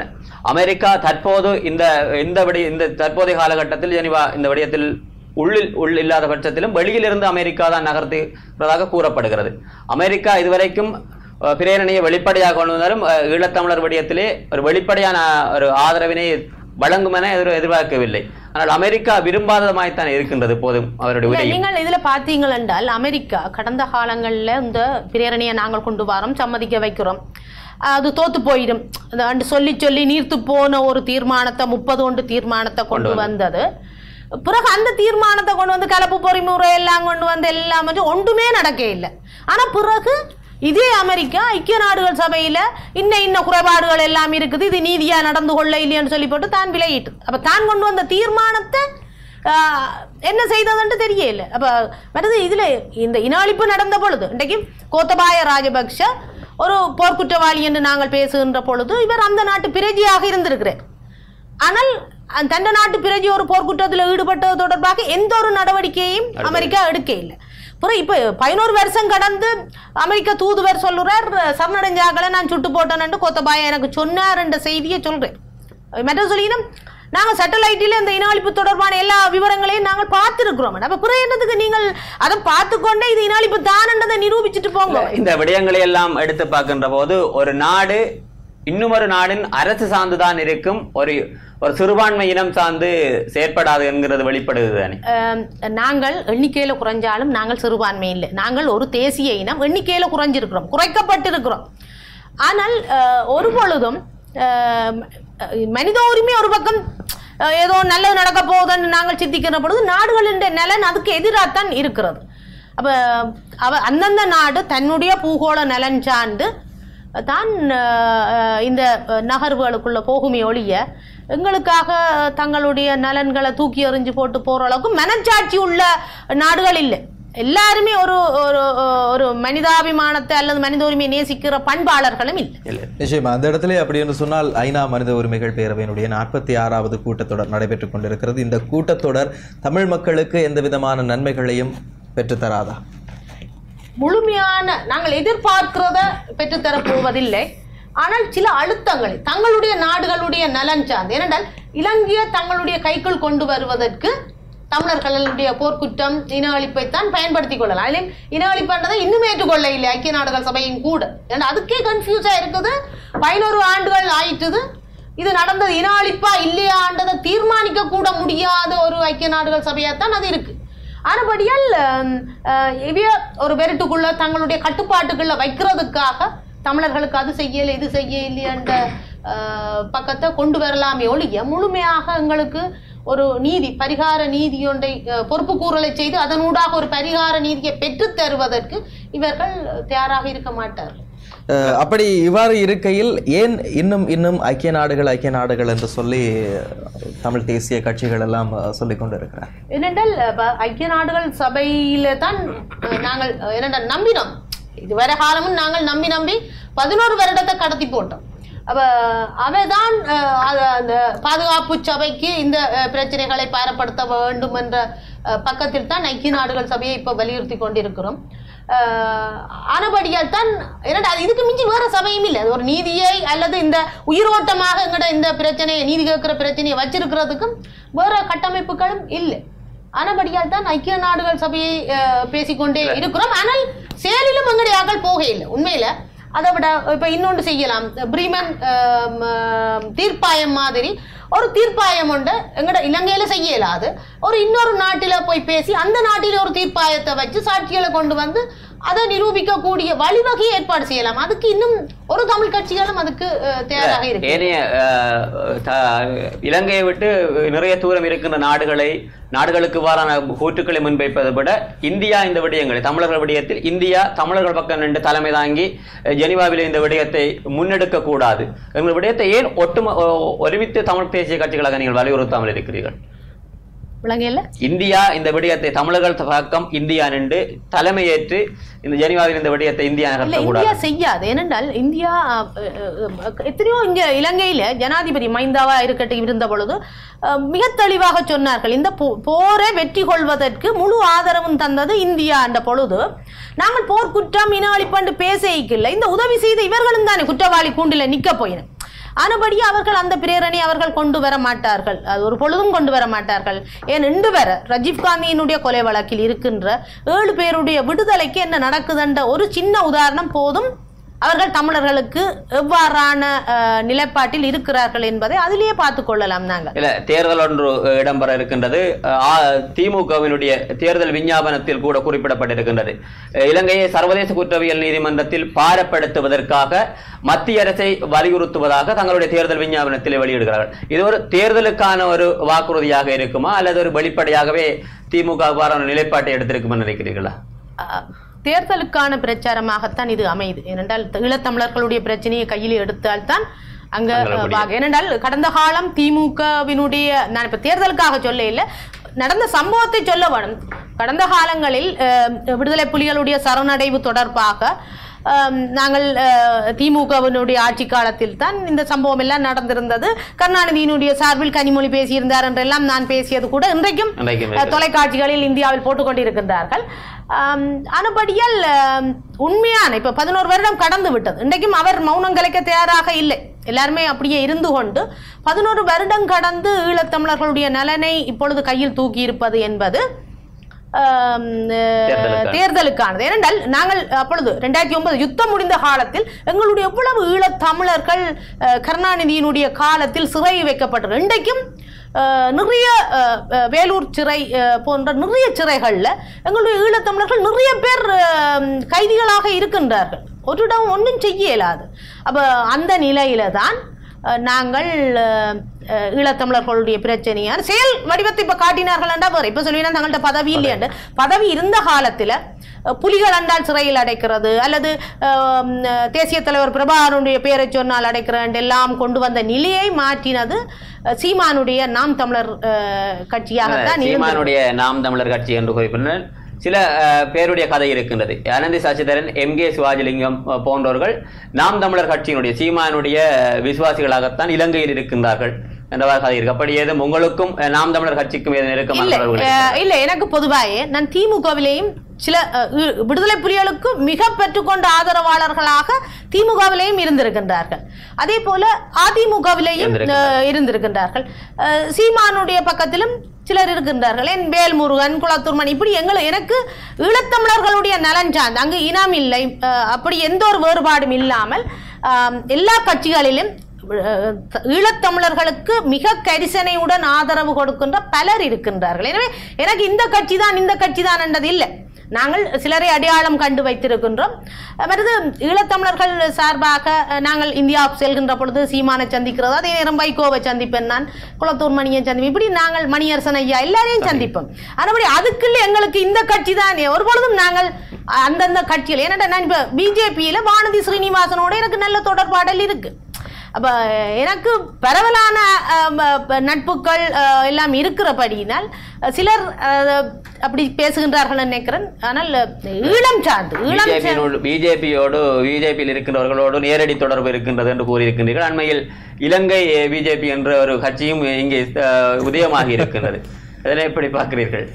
அமெரிக்கா தற்போது இந்த இந்த விடி இந்த தற்போதைய காலகட்டத்தில் ஜெனிவா இந்த விடயத்தில் உள்ளில் உள் இல்லாத பட்சத்திலும் வெளியிலிருந்து அமெரிக்கா தான் நகர்த்துகிறதாக கூறப்படுகிறது அமெரிக்கா இதுவரைக்கும் அஹ், பிரேரணையை வெளிப்படையாக கொண்டு வந்தாலும் அஹ், ஈழத்தமிழர் விடயத்திலே ஒரு வெளிப்படையான ஒரு ஆதரவினை வழங்கும் என எதிர் எதிர்பார்க்கவில்லை ஆனால் அமெரிக்கா விரும்பாதமாய்த்தான் இருக்கின்றது போதும் அவருடைய இல்ல, விடயம் நீங்கள் இதுல பாத்தீங்கள் என்றால் அமெரிக்கா கடந்த காலங்கள்ல இந்த பிரேரணையை நாங்கள் கொண்டு வரோம் சம்மதிக்க வைக்கிறோம் அது தோத்து போயிடும் அது அண்டு சொல்லி சொல்லி நீர்த்து போன ஒரு தீர்மானத்தை முப்பது ஒன்று தீர்மானத்தை கொண்டு வந்தது பிறகு அந்த தீர்மானத்தை கொண்டு வந்து கலப்பு பொறிமுறை எல்லாம் கொண்டு வந்து எல்லாம் வந்து ஒன்றுமே நடக்க இல்லை ஆனா பிறகு இதே அமெரிக்கா ஐக்கிய நாடுகள் சபையில இன்ன இன்ன குறைபாடுகள் எல்லாம் இருக்குது இது நீதியா நடந்து கொள்ள இல்லையான்னு சொல்லி போட்டு தான் விலகிட்டு அப்ப தான் கொண்டு வந்த தீர்மானத்தை ஆஹ், என்ன செய்ததுன்ட்டு தெரியல அப்ப மற்றது இதுல இந்த இனாளிப்பு நடந்த பொழுது இன்றைக்கு கோத்தபாய ராஜபக்ஷ ஒரு போர்க்குற்றவாளி என்று நாங்கள் பேசுகின்ற பொழுது இவர் அந்த நாட்டு பிரஜையாக இருந்திருக்கிறார் ஆனால் அந்த தண்ட நாட்டு பிரஜை ஒரு போர்க்குற்றத்தில் ஈடுபட்டது தொடர்பாக எந்த ஒரு நடவடிக்கையும் அமெரிக்கா எடுக்க இல்லை அப்புறம் இப்போ பதினோரு வருஷம் கடந்து அமெரிக்க தூதுவர் சொல்லுறார் சரணடைஞ்சாக்களை நான் சுட்டு போட்டேன்னு கோத்தபாய எனக்கு சொன்னார் என்ற செய்தியை சொல்றேன் மற்ற சொல்லினும் நாங்கள் சேட்டலைட்டில் இந்த இனாளிப்பு தொடர்பான எல்லா விவரங்களையும் நாங்கள் பார்த்துருக்குறோம் அப்போ பிறகு என்னதுக்கு நீங்கள் அதை பார்த்துக்கொண்டே இது இனாளிப்பு தானன்றதை நிரூபிச்சுட்டு போங்க இந்த விடயங்களை எல்லாம் எடுத்து பார்க்கின்ற போது ஒரு நாடு இன்னுமொரு நாடின் அரசு சார்ந்துதான் இருக்கும் ஒரு ஒரு சிறுபான்மை இனம் சார்ந்து செயற்படாது என்கிறது வெளிப்படுது தானே அஹ், நாங்கள் எண்ணிக்கையில குறைஞ்சாலும் நாங்கள் சிறுபான்மை இல்லை நாங்கள் ஒரு தேசிய இனம் எண்ணிக்கையில குறைஞ்சிருக்கிறோம் குறைக்கப்பட்டிருக்கிறோம் ஆனால் அஹ், ஒரு பொழுதும் அஹ், மனித உரிமை ஒரு பக்கம் அஹ், ஏதோ நல்லது நடக்க போகுதுன்னு நாங்கள் சிந்திக்கிற பொழுது நாடுகளின் நலன் அதுக்கு எதிராகத்தான் இருக்கிறது அப்ப அவ அந்தந்த நாடு தன்னுடைய பூகோள நலன் சார்ந்து தான் அஹ், அஹ், இந்த அஹ், நகர்வுகளுக்குள்ள போகுமே ஒழிய எங்களுக்காக தங்களுடைய நலன்களை தூக்கி எறிஞ்சு போட்டு போற அளவுக்கு மனச்சாட்சி உள்ள நாடுகள் இல்லை எல்லாருமே ஒரு ஒரு ஒரு மனிதாபிமானத்தை அல்லது மனித உரிமையை நேசிக்கிற பண்பாளர்களும் இல்லை இல்லை நிச்சயமா அந்த இடத்துல அப்படி என்று சொன்னால் ஐநா மனித உரிமைகள் பேரவையினுடைய நாற்பத்தி ஆறாவது கூட்டத்தொடர் நடைபெற்றுக் கொண்டிருக்கிறது இந்த கூட்டத்தொடர் தமிழ் மக்களுக்கு எந்த விதமான நன்மைகளையும் பெற்றுத்தராதா முழுமையான நாங்கள் எதிர்பார்க்கிறத பெற்றுத்தரப் போவதில்லை ஆனால் சில அழுத்தங்களை தங்களுடைய நாடுகளுடைய நலன் சார்ந்து ஏனென்றால் இலங்கையை தங்களுடைய கைக்குள் கொண்டு வருவதற்கு தமிழர்களுடைய போர்க்குற்றம் இன அழிப்பைத்தான் பயன்படுத்திக் கொள்ளலாம் அதிலும் இன அழிப்புன்றதை இன்னும் ஏற்றுக்கொள்ள இல்லை ஐக்கிய நாடுகள் சபையும் கூட ஏன்னா அதுக்கே கன்ஃபியூஸா இருக்குது பதினோரு ஆண்டுகள் ஆயிட்டுது இது நடந்தது இன அழிப்பா இல்லையான்றதை தீர்மானிக்க கூட முடியாத ஒரு ஐக்கிய நாடுகள் சபையாத்தான் அது இருக்கு ஆனபடியால் ஹம், அஹ், இவைய ஒரு வெறுட்டுக்குள்ள தங்களுடைய கட்டுப்பாட்டுக்குள்ள வைக்கிறதுக்காக தமிழர்களுக்கு அது செய்யல இது செய்ய இல்லையன்ற அஹ், பக்கத்தை கொண்டு வரலாமே ஒழிய முழுமையாக எங்களுக்கு ஒரு நீதி பரிகார நீதி ஒன்றை அஹ், பொறுப்பு கூறலை செய்து அதனூடாக ஒரு பரிகார நீதியை பெற்றுத் தருவதற்கு இவர்கள் தயாராக இருக்க மாட்டார்கள் அஹ், அப்படி இவ்வாறு இருக்கையில் ஏன் இன்னும் இன்னும் ஐக்கிய நாடுகள் ஐக்கிய நாடுகள் என்று சொல்லி தமிழ் தேசிய கட்சிகள் எல்லாம் அஹ், சொல்லிக் கொண்டிருக்கிறார் ஏனென்றால் ப- ஐக்கிய நாடுகள் சபையில தான் அஹ், நாங்கள் அஹ், என்னென்றால் நம்பினோம் இதுவரை காலமும் நாங்கள் நம்பி நம்பி பதினோரு வருடத்தை கடத்தி போட்டோம் அப்ப அவைதான் அஹ், அது- அந்த பாதுகாப்பு சபைக்கு இந்த அஹ், பிரச்சனைகளை பாரப்படுத்த வேண்டும் என்ற அஹ், பக்கத்தில் தான் ஐக்கிய நாடுகள் சபையை இப்ப வலியுறுத்தி கொண்டிருக்கிறோம் அஹ், ஆனபடியால் தான் என்னடா அது இதுக்கு மிஞ்சி வேற சபையும் இல்லை அது ஒரு நீதியை அல்லது இந்த உயிரோட்டமாக எங்கட இந்த பிரச்சனையை நீதி கேட்கிற பிரச்சனையை வச்சிருக்கிறதுக்கும் வேற கட்டமைப்புகளும் இல்லை ஆனபடியால் தான் ஐக்கிய நாடுகள் சபையை அஹ், பேசிக்கொண்டே இருக்கிறோம் ஆனால் செயலிலும் எங்களுடைய ஆக்கள் போக இல்லை உண்மையில அதை விட இப்ப இன்னொன்று செய்யலாம் பிரீமன் அஹ், ம, தீர்ப்பாயம் மாதிரி ஒரு தீர்ப்பாயம் உண்டு எங்கட இலங்கையில செய்ய இயலாது ஒரு இன்னொரு நாட்டில போய் பேசி அந்த நாட்டில ஒரு தீர்ப்பாயத்தை வச்சு சாட்சிகளை கொண்டு வந்து அதை நிரூபிக்கக்கூடிய வழிவகையை ஏற்பாடு செய்யலாம் அதுக்கு இன்னும் ஒரு தமிழ் கட்சிகளும் அதுக்கு அஹ், தயாராக இருக்கு ஏனைய அஹ், த- இலங்கையை விட்டு நிறைய தூரம் இருக்கின்ற நாடுகளை நாடுகளுக்கு வாரான கூற்றுக்களை முன்வைப்பதை விட இந்தியா இந்த விடயங்களை தமிழர்கள் விடயத்தில் இந்தியா தமிழர்கள் பக்கம் நின்று தலைமை தாங்கி அஹ், ஜெனீவாவில் இந்த விடயத்தை முன்னெடுக்க கூடாது எங்கள் விடயத்தை ஏன் ஒட்டுமொ ஒ- ஒருமித்த தமிழ் தேசிய கட்சிகளாக நீங்கள் வலியுறுத்தாமல் இருக்கிறீர்கள் விளங்கையில இந்தியா இந்த விடயத்தை தமிழர்கள் பக்கம் இந்தியா நின்று தலைமையேற்று இந்த ஜெனீவாவில் இந்த விடயத்தை இந்தியா இல்ல நகர்த்த இந்தியா கூடாது செய்யாது ஏனென்றால் இந்தியா அஹ், அஹ், அஹ், எத்தனையோ இங்க இலங்கையில ஜனாதிபதி மைந்தாவா இருக்கட்டும் இருந்த பொழுது அஹ், மிக தெளிவாக சொன்னார்கள் இந்த போ- போரை வெற்றி கொள்வதற்கு முழு ஆதரவும் தந்தது இந்தியா என்ற பொழுது நாங்கள் போர்க்குற்றம் இன அழிப்பண்டு பேச இல்லை இந்த உதவி செய்த இவர்களும் தானே குற்றவாளி கூண்டில நிக்க போயின ஆனபடி அவர்கள் அந்த பிரேரணை அவர்கள் கொண்டு வர மாட்டார்கள் அது ஒரு பொழுதும் கொண்டு வர மாட்டார்கள் ஏன் இன்று வர ராஜீவ் காந்தியினுடைய கொலை வழக்கில் இருக்கின்ற ஏழு பேருடைய விடுதலைக்கு என்ன நடக்குதுன்ற ஒரு சின்ன உதாரணம் போதும் அவர்கள் தமிழர்களுக்கு எவ்வாறான அஹ், நிலைப்பாட்டில் இருக்கிறார்கள் என்பதை அதிலேயே பார்த்து கொள்ளலாம் நாங்கள் இல்ல தேர்தல் ஒன்று அஹ், இடம்பெற இருக்கின்றது அஹ், ஆ- திமுகவினுடைய தேர்தல் விஞ்ஞாபனத்தில் கூட குறிப்பிடப்பட்டிருக்கின்றது அஹ், இலங்கையை சர்வதேச குற்றவியல் நீதிமன்றத்தில் பாரப்படுத்துவதற்காக மத்திய அரசை வலியுறுத்துவதாக தங்களுடைய தேர்தல் விஞ்ஞாபனத்தில் வெளியிடுகிறார்கள் இது ஒரு தேர்தலுக்கான ஒரு வாக்குறுதியாக இருக்குமா அல்லது ஒரு வெளிப்படையாகவே திமுக அவ்வாறான நிலைப்பாட்டை எடுத்திருக்குமா நினைக்கிறீர்களா அஹ், தேர்தலுக்கான பிரச்சாரமாகத்தான் இது அமையுது ஏனென்றால் ஈழத்தமிழர்களுடைய பிரச்சனையை கையில் எடுத்தால்தான் அங்க தங்களை அஹ், வாக்கு- ஏனென்றால் கடந்த காலம் திமுகவினுடைய நான் இப்ப தேர்தலுக்காக சொல்ல இல்லை நடந்த சம்பவத்தை சொல்ல வேணும் கடந்த காலங்களில் அஹ், விடுதலை புலிகளுடைய சரணடைவு தொடர்பாக அஹ், நாங்கள் அஹ், திமுகவினுடைய ஆட்சி காலத்தில் தான் இந்த சம்பவம் எல்லாம் நடந்திருந்தது கருணாநிதியினுடைய சார்பில் கனிமொழி பேசியிருந்தார் என்றெல்லாம் நான் பேசியது கூட இன்றைக்கும் இன்றைக்கும் அஹ், தொலைக்காட்சிகளில் இந்தியாவில் போட்டுக் கொண்டிருக்கின்றார்கள் ஆம், ஆனபடியால் ஆம், உண்மையான இப்ப பதினோரு வருடம் கடந்து விட்டது இன்றைக்கும் அவர் மௌனம் கலைக்க தயாராக இல்லை எல்லாருமே அப்படியே இருந்து கொண்டு பதினோரு வருடம் கடந்து ஈழத்தமிழர்களுடைய நலனை இப்பொழுது கையில் தூக்கி இருப்பது என்பது ஆம், அஹ், தேர்தலுக்கான. தேர்தலுக்கானது ஏனென்றால் நாங்கள் அப்பொழுது ரெண்டாயிரத்தி ஒன்பது யுத்தம் முடிந்த காலத்தில் எங்களுடைய எவ்வளவு ஈழத் தமிழர்கள் அஹ், கருணாநிதியினுடைய காலத்தில் சிறை வைக்கப்பட்டது இன்றைக்கும் அஹ், நிறைய அஹ், அஹ், வேலூர் சிறை அஹ், போன்ற நிறைய சிறைகள்ல எங்களுடைய ஈழத்தமிழர்கள் நிறைய பேர் அஹ், கைதிகளாக இருக்கின்றார்கள் ஒரு இடம் ஒன்றும் செய்ய இயலாது அப்ப அந்த நிலையில தான் அஹ், நாங்கள் அஹ், அஹ், ஈழத்தமிழர்களுடைய பிரச்சனையான செயல் வடிவத்தை இப்ப காட்டினார்கள் என்றா வேற இப்ப சொல்லுவீங்கன்னா தங்கள்ட்ட பதவி இல்லையாண்டு பதவி இருந்த காலத்துல அஹ், புலிகள் அண்டால் சிறையில் அடைக்கிறது அல்லது அஹ், அஹ், தேசிய தலைவர் பிரபாகரனுடைய பெயரை சொன்னால் அடைக்கிறேன் எல்லாம் கொண்டு வந்த நிலையை மாற்றினது அஹ், சீமானுடைய நாம் தமிழர் அஹ், கட்சியாகத்தான் இருந்தது சீமானுடைய நாம் தமிழர் கட்சி என்று குறிப்பிட்டனர் சில அஹ், பேருடைய கதை இருக்கின்றது அனந்தி சசிதரன் எம் கே சிவாஜிலிங்கம் அஹ், போன்றவர்கள் நாம் தமிழர் கட்சியினுடைய சீமானுடைய விசுவாசிகளாகத்தான் இலங்கையில் இருக்கின்றார்கள் என்றவாறு கதை இருக்கு அப்படி ஏதும் உங்களுக்கும் அஹ், நாம் தமிழர் கட்சிக்கும் ஏதும் இல்ல நெருக்கமானவர்கள் அஹ், இல்ல எனக்கு பொதுவாயே நான் திமுகவிலேயும் சில அஹ், ஈ- விடுதலை புலிகளுக்கு மிக பெற்றுக்கொண்ட ஆதரவாளர்களாக திமுகவிலேயும் இருந்திருக்கின்றார்கள் அதே போல அதிமுகவிலேயும் இருந்திருக்கின்றார்கள். அஹ், இருந்திருக்கின்றார்கள் அஹ், சீமானுடைய பக்கத்திலும் சிலர் இருக்கின்றார்கள் என் வேல்முருகன் குளத்தூர்மன் இப்படி எங்களை எனக்கு ஈழத்தமிழர்களுடைய நலன் சார்ந்து அங்கு இனம் இல்லை அஹ், அப்படி எந்த ஒரு வேறுபாடும் இல்லாமல் ஆம், எல்லா கட்சிகளிலும் அஹ், ஈழத்தமிழர்களுக்கு மிக கரிசனையுடன் ஆதரவு கொடுக்கின்ற பலர் இருக்கின்றார்கள் எனவே எனக்கு இந்த கட்சி தான் இந்த கட்சி தான் என்றது இல்லை நாங்கள் சிலரை அடையாளம் கண்டு வைத்திருக்கின்றோம் அஹ், மற்றது ஈழத்தமிழர்கள் சார்பாக அஹ், நாங்கள் இந்தியா செல்கின்ற பொழுது சீமானை சந்திக்கிறது அதே நேரம் வைகோவை சந்திப்பேன் நான் குளத்தூர் மணியை சந்திப்பேன் இப்படி நாங்கள் மணியரசன் ஐயா எல்லாரையும் சந்திப்போம் அதுபடி அதுக்குள்ள எங்களுக்கு இந்த கட்சி தான் ஒரு பொழுதும் நாங்கள் அந்தந்த கட்சியில் ஏன்னா நான் இப்போ பிஜேபியில வானதி ஸ்ரீனிவாசனோட எனக்கு நல்ல தொடர்பாடல் இருக்கு அப்ப எனக்கு பரவலான அஹ், ம- ப- நட்புகள் அஹ், எல்லாம் இருக்கிறபடியினால் அஹ், சிலர் அஹ், அப்படி பேசுகின்றார்கள் நினைக்கிறேன் ஆனால் அஹ், ஈழம் சார்ந்து ஈழம் சார்ந்து பிஜேபியோடு பிஜேபியோடு பிஜேபியில் இருக்கின்றவர்களோடு நேரடி தொடர்பு இருக்கின்றது என்று கூறியிருக்கின்றீர்கள் அண்மையில் இலங்கை பிஜேபி என்ற ஒரு கட்சியும் இங்கே அஹ், உதயமாகி இருக்கின்றது அதனை எப்படி பார்க்கிறீர்கள்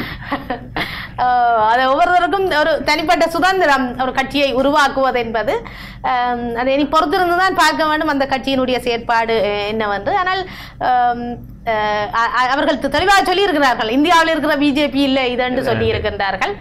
ஆஹ் அது ஒவ்வொருவருக்கும் ஒரு தனிப்பட்ட சுதந்திரம் ஒரு கட்சியை உருவாக்குவது என்பது ஆம், அதை இனி பொறுத்திருந்து தான் பார்க்க வேண்டும் அந்த கட்சியினுடைய செயற்பாடு அஹ், என்னவென்று ஆனால் ஆம், அஹ், அ- அ- அவர்கள் தெ- தெளிவாக சொல்லியிருக்கிறார்கள் இந்தியாவில் இருக்கிற பிஜேபி இல்லை இது என்று சொல்லி இருக்கின்றார்கள்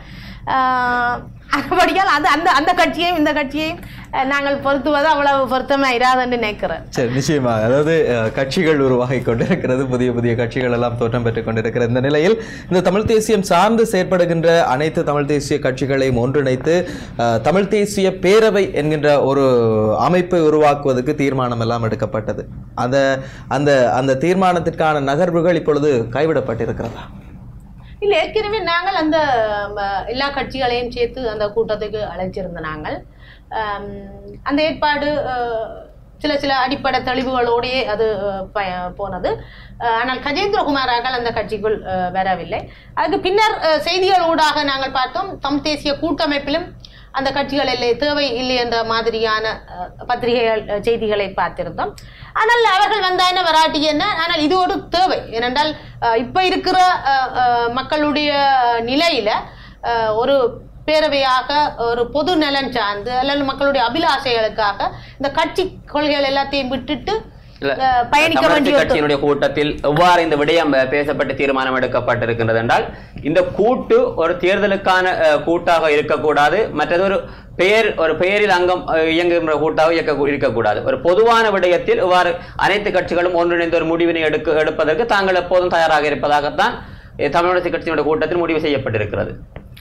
அப்படியால் அது அந்த அந்த கட்சியையும் இந்த கட்சியையும் அஹ், நாங்கள் பொருத்துவது அவ்வளவு பொருத்தமா இராதுன்னு நினைக்கிறேன் சரி நிச்சயமாக அதாவது அஹ், கட்சிகள் உருவாகி கொண்டிருக்கிறது புதிய புதிய கட்சிகள் எல்லாம் தோற்றம் பெற்றுக் கொண்டிருக்கிற இந்த நிலையில் இந்த தமிழ் தேசியம் சார்ந்து செயற்படுகின்ற அனைத்து தமிழ் தேசிய கட்சிகளையும் ஒன்றிணைத்து அஹ், தமிழ் தேசிய பேரவை என்கின்ற ஒரு அமைப்பை உருவாக்குவதற்கு தீர்மானம் எல்லாம் எடுக்கப்பட்டது அந்த அந்த அந்த தீர்மானத்திற்கான நகர்வுகள் இப்பொழுது கைவிடப்பட்டிருக்கிறதா இல்லை ஏற்கனவே நாங்கள் அந்த ம, எல்லா கட்சிகளையும் சேர்த்து அந்த கூட்டத்துக்கு அழைச்சிருந்த நாங்கள் ஆம், அந்த ஏற்பாடு அஹ், சில சில அடிப்படை தெளிவுகளோடையே அது அஹ், பய- போனது அஹ், ஆனால் கஜேந்திரகுமாராக அந்த கட்சிக்குள் அஹ், வரவில்லை அதுக்கு பின்னர் அஹ், செய்திகள் ஊடாக நாங்கள் பார்த்தோம் தமிழ் தேசிய கூட்டமைப்பிலும் அந்த கட்சிகள் இல்லை தேவை இல்லை என்ற மாதிரியான அஹ், பத்திரிகைகள் அஹ், செய்திகளை பார்த்திருந்தோம் ஆனால் அவர்கள் வந்தா என்ன வராட்டி என்ன ஆனால் இது ஒரு தேவை ஏனென்றால் அஹ், இப்ப இருக்கிற அஹ், அஹ், மக்களுடைய நிலையில அஹ், ஒரு பேரவையாக ஒரு பொது நலன் சார்ந்து அல்லது மக்களுடைய அபிலாஷைகளுக்காக இந்த கட்சி கொள்கைகள் எல்லாத்தையும் விட்டுட்டு இல்ல, அஹ், பயணிக்க தமிழரசுக் வேண்டிய ஒரு கட்சியினுடைய கூட்டத்தில் எவ்வாறு இந்த விடயம் அஹ், பேசப்பட்டு தீர்மானம் எடுக்கப்பட்டிருக்கின்றது என்றால் இந்த கூட்டு ஒரு தேர்தலுக்கான அஹ், கூட்டாக இருக்கக்கூடாது மற்றது ஒரு பெயர் ஒரு பெயரில் அங்கம் அஹ், இயங்குகின்ற கூட்டாக இயக்க இருக்கக்கூடாது ஒரு பொதுவான விடயத்தில் இவ்வாறு அனைத்து கட்சிகளும் ஒன்றிணைந்த ஒரு முடிவினை எடுக்க எடுப்பதற்கு தாங்கள் எப்போதும் தயாராக இருப்பதாகத்தான் அஹ், தமிழரசுக் கட்சியினுடைய கூட்டத்தில் முடிவு செய்யப்பட்டிருக்கிறது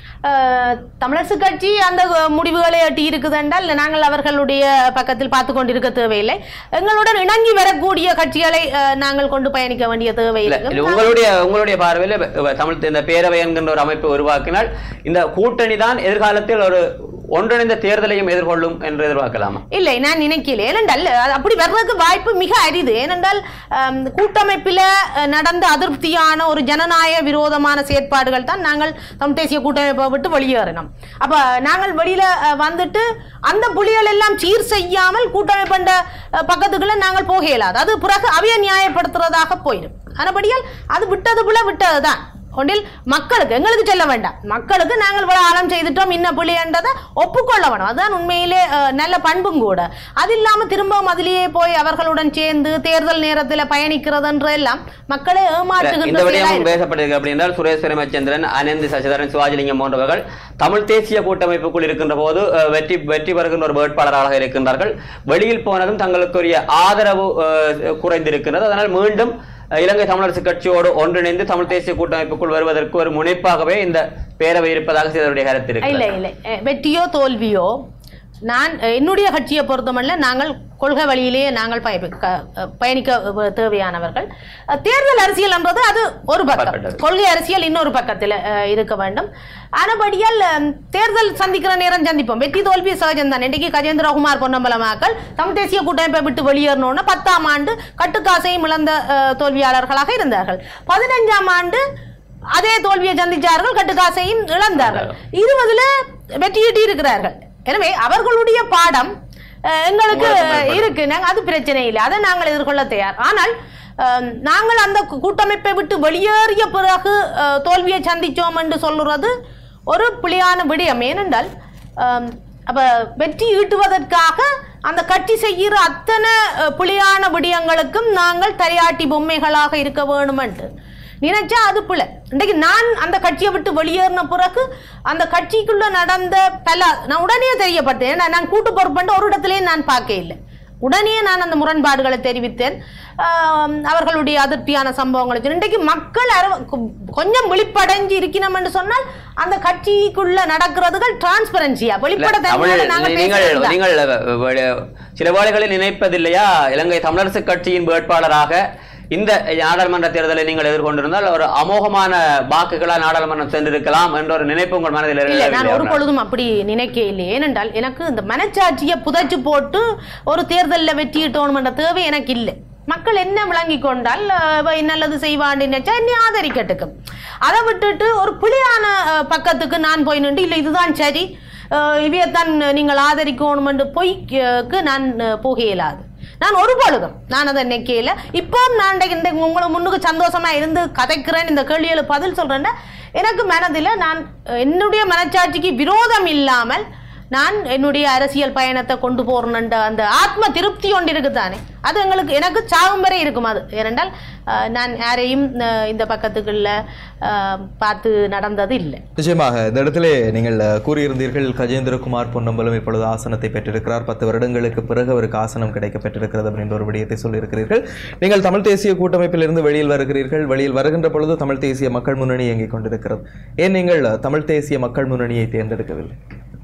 அஹ், தமிழரசு கட்சி அந்த முடிவுகளை எட்டி இருக்குது என்றால் நாங்கள் அவர்களுடைய பக்கத்தில் பார்த்து கொண்டிருக்க தேவையில்லை எங்களுடன் இணங்கி வரக்கூடிய கட்சிகளை அஹ், நாங்கள் கொண்டு பயணிக்க வேண்டிய தேவை இல்ல, இருக்கு இல்ல, உங்களுடைய உங்களுடைய பார்வையில் இப்ப- இப்ப தமிழ் இந்த பேரவை என்கின்ற ஒரு அமைப்பை உருவாக்கினால் இந்த கூட்டணி தான் எதிர்காலத்தில் ஒரு ஒன்றிணைந்த தேர்தலையும் எதிர்கொள்ளும் என்று எதிர்பார்க்கலாமா இல்லை நான் நினைக்கல ஏனென்றால் அது அப்படி வர்றதுக்கு வாய்ப்பு மிக அரிது ஏனென்றால் அம், கூட்டமைப்பில அஹ், நடந்த அதிருப்தியான ஒரு ஜனநாயக விரோதமான செயற்பாடுகள் தான் நாங்கள் தமிழ் தேசிய கூட்டமைப்பை விட்டு வெளியேறினோம் அப்ப நாங்கள் வெளியில அஹ், வந்துட்டு அந்த புலிகள் எல்லாம் சீர் செய்யாமல் கூட்டமைப்பண்ட அஹ், பக்கத்துக்குள்ள நாங்கள் போக இயலாது அது பிறகு அவைய நியாயப்படுத்துறதாக போயிடும் ஆனபடியால் அது விட்டது போல விட்டதுதான் ஒன்றில் மக்களுக்கு எங்களுக்கு சொல்ல வேண்டாம் மக்களுக்கு நாங்கள் இவ்வளவு ஆழம் செய்துட்டோம் இன்ன புள்ளின்றதை ஒப்புக்கொள்ள வேணும் அதுதான் உண்மையிலே அஹ், நல்ல பண்பும் கூட அது இல்லாம திரும்பவும் அதிலேயே போய் அவர்களுடன் சேர்ந்து தேர்தல் நேரத்தில் பயணிக்கிறதுன்ற எல்லாம் மக்களை இந்த ஏமாற்றுகின்ற செயலா விடயமும் இருக்கு. பேசப்பட்டிருக்கு அப்படி என்றால் சுரேஷ் பிரேமச்சந்திரன் அனந்த் சசிதரன் சிவாஜிலிங்கம் போன்றவர்கள் தமிழ் தேசிய கூட்டமைப்புக்குள் இருக்கின்ற போது அஹ், வெற்றி வெற்றி பெறுகின்ற ஒரு வேட்பாளராக இருக்கின்றார்கள் வெளியில் போனதும் தங்களுக்குரிய ஆதரவு அஹ், குறைந்திருக்கிறது அதனால் மீண்டும் அஹ், இலங்கை தமிழரசு கட்சியோடு ஒன்றிணைந்து தமிழ் தேசிய கூட்டமைப்புக்குள் வருவதற்கு ஒரு முனைப்பாகவே இந்த பேரவை இருப்பதாக சிலருடைய கருத்து இல்லை இருக்கு இல்லை அஹ், வெற்றியோ தோல்வியோ நான் அஹ், என்னுடைய கட்சியை பொறுத்தமல்ல நாங்கள் கொள்கை வழியிலேயே நாங்கள் பயபி- க- அஹ், பயணிக்க அஹ், தேவையானவர்கள் அஹ், தேர்தல் அரசியல் என்றது அது ஒரு பக்கம் பக்கத்து. கொள்கை அரசியல் இன்னொரு பக்கத்தில் அஹ், இருக்க வேண்டும் ஆனபடியால் அஹ், தேர்தல் சந்திக்கிற நேரம் சந்திப்போம் வெற்றி தோல்வி சகஜம் தான் இன்றைக்கு கஜேந்திரகுமார் பொன்னம்பலமாக்கள் தமிழ் தேசிய கூட்டமைப்பை விட்டு வெளியேறணும்னு பத்தாம் ஆண்டு கட்டுக்காசையும் இழந்த அஹ், தோல்வியாளர்களாக இருந்தார்கள் பதினஞ்சாம் ஆண்டு அதே தோல்வியை சந்திச்சார்கள் கட்டுக்காசையும் இழந்தார்கள் இருபதுல வெற்றியீட்டி இருக்கிறார்கள் எனவே அவர்களுடைய பாடம் அஹ், எங்களுக்கு உங்களுக்கு இருக்கு நாங்க அது பிரச்சனை இல்லை அதை நாங்கள் எதிர்கொள்ள தயார் ஆனால் அஹ், நாங்கள் அந்த கூ- கூட்டமைப்பை விட்டு வெளியேறிய பிறகு அஹ், தோல்வியை சந்திச்சோம் என்று சொல்லுறது ஒரு பிழையான விடயம் ஏனென்றால் அஹ், அப்ப வெற்றி ஈட்டுவதற்காக அந்த கட்சி செய்கிற அத்தனை அஹ், பிழையான விடயங்களுக்கும் நாங்கள் தலையாட்டி பொம்மைகளாக இருக்க வேணுமென்று நினைச்சா அது பிள்ளை இன்றைக்கு நான் அந்த கட்சியை விட்டு வெளியேறின பிறகு அந்த கட்சிக்குள்ள நடந்த பல நான் உடனே தெரியப்பட்டேன் ஏன்னா நான் கூட்டு பொறுப்புன்ற ஒரு இடத்துலையும் நான் பார்க்க இல்லை உடனே நான் அந்த முரண்பாடுகளை தெரிவித்தேன் ஆம், அவர்களுடைய அதிருப்தியான சம்பவங்களை சொன்னேன். இன்றைக்கு மக்கள் அரவ- கொ- கொஞ்சம் விழிப்படைஞ்சு இருக்கணும் என்று சொன்னால் அந்த கட்சிக்குள்ள நடக்கிறதுகள் டிரான்ஸ்பரன்சியா இல்ல, தமிழ் வெளிப்படைத்தன்மையோட நாங்கள் நீங்கள் பேசுறது தான். நீங்கள் வ- வ- சில வேளைகளில் நினைப்பதில்லையா இலங்கை தமிழரசு கட்சியின் வேட்பாளராக இந்த நாடாளுமன்ற தேர்தலை நீங்கள் எதிர்கொண்டிருந்தால் ஒரு அமோகமான வாக்குகளால் நாடாளுமன்றம் சென்றிருக்கலாம் என்ற ஒரு நினைப்பு உங்கள் மனதில் இல்ல நான் எழவில்லையா? ஒரு பொழுதும் அப்படி நினைக்க இல்லை ஏனென்றால் எனக்கு இந்த மனச்சாட்சியை புதைச்சு போட்டு ஒரு தேர்தலில் வெற்றியிட்டோணுமென்ற தேவை எனக்கு இல்லை மக்கள் என்ன விளங்கி கொண்டால் அஹ், இவ நல்லது செய்வான்னு நினைச்சா என்னை ஆதரிக்கட்டுக்கும் அதை விட்டுட்டு ஒரு பிழையான அஹ், பக்கத்துக்கு நான் போய் நின்று இல்லை இதுதான் சரி அஹ், இவையத்தான் நீங்கள் ஆதரிக்கணுமென்று பொய்க்கு நான் அஹ், போக இயலாது நான் ஒரு பொழுதும் நான் அதை நினைக்கல இப்போ நான் இன்றைக்கு இந்த உங்களுக்கு முன்னுக்கு சந்தோஷமா இருந்து கதைக்கிறேன் இந்த கேள்விகளுக்கு பதில் சொல்றேன்னா எனக்கு மனதில் நான் அஹ், என்னுடைய மனச்சாட்சிக்கு விரோதம் இல்லாமல் நான் என்னுடைய அரசியல் பயணத்தை கொண்டு போறேன்ன்ற அந்த ஆத்ம திருப்தி ஒன்று இருக்குதானே அது எங்களுக்கு எனக்கு சாகும் வரை இருக்கும் அது ஏனென்றால் அஹ், நான் யாரையும் அஹ், இந்த பக்கத்துக்குள்ள அஹ், பார்த்து நடந்தது இல்லை நிச்சயமாக இந்த இடத்திலே நீங்கள் அஹ், கூறியிருந்தீர்கள் கஜேந்திரகுமார் பொன்னம்பலம் இப்பொழுது ஆசனத்தை பெற்றிருக்கிறார் பத்து வருடங்களுக்கு பிறகு அவருக்கு ஆசனம் கிடைக்க பெற்றிருக்கிறது அப்படின்ற ஒரு விடயத்தை சொல்லியிருக்கிறீர்கள் நீங்கள் தமிழ் தேசிய கூட்டமைப்பிலிருந்து வெளியில் வருகிறீர்கள் வெளியில் வருகின்ற பொழுது தமிழ் தேசிய மக்கள் முன்னணி இயங்கிக் கொண்டிருக்கிறது ஏன் நீங்கள் அஹ், தமிழ் தேசிய மக்கள் முன்னணியை தேர்ந்தெடுக்கவில்லை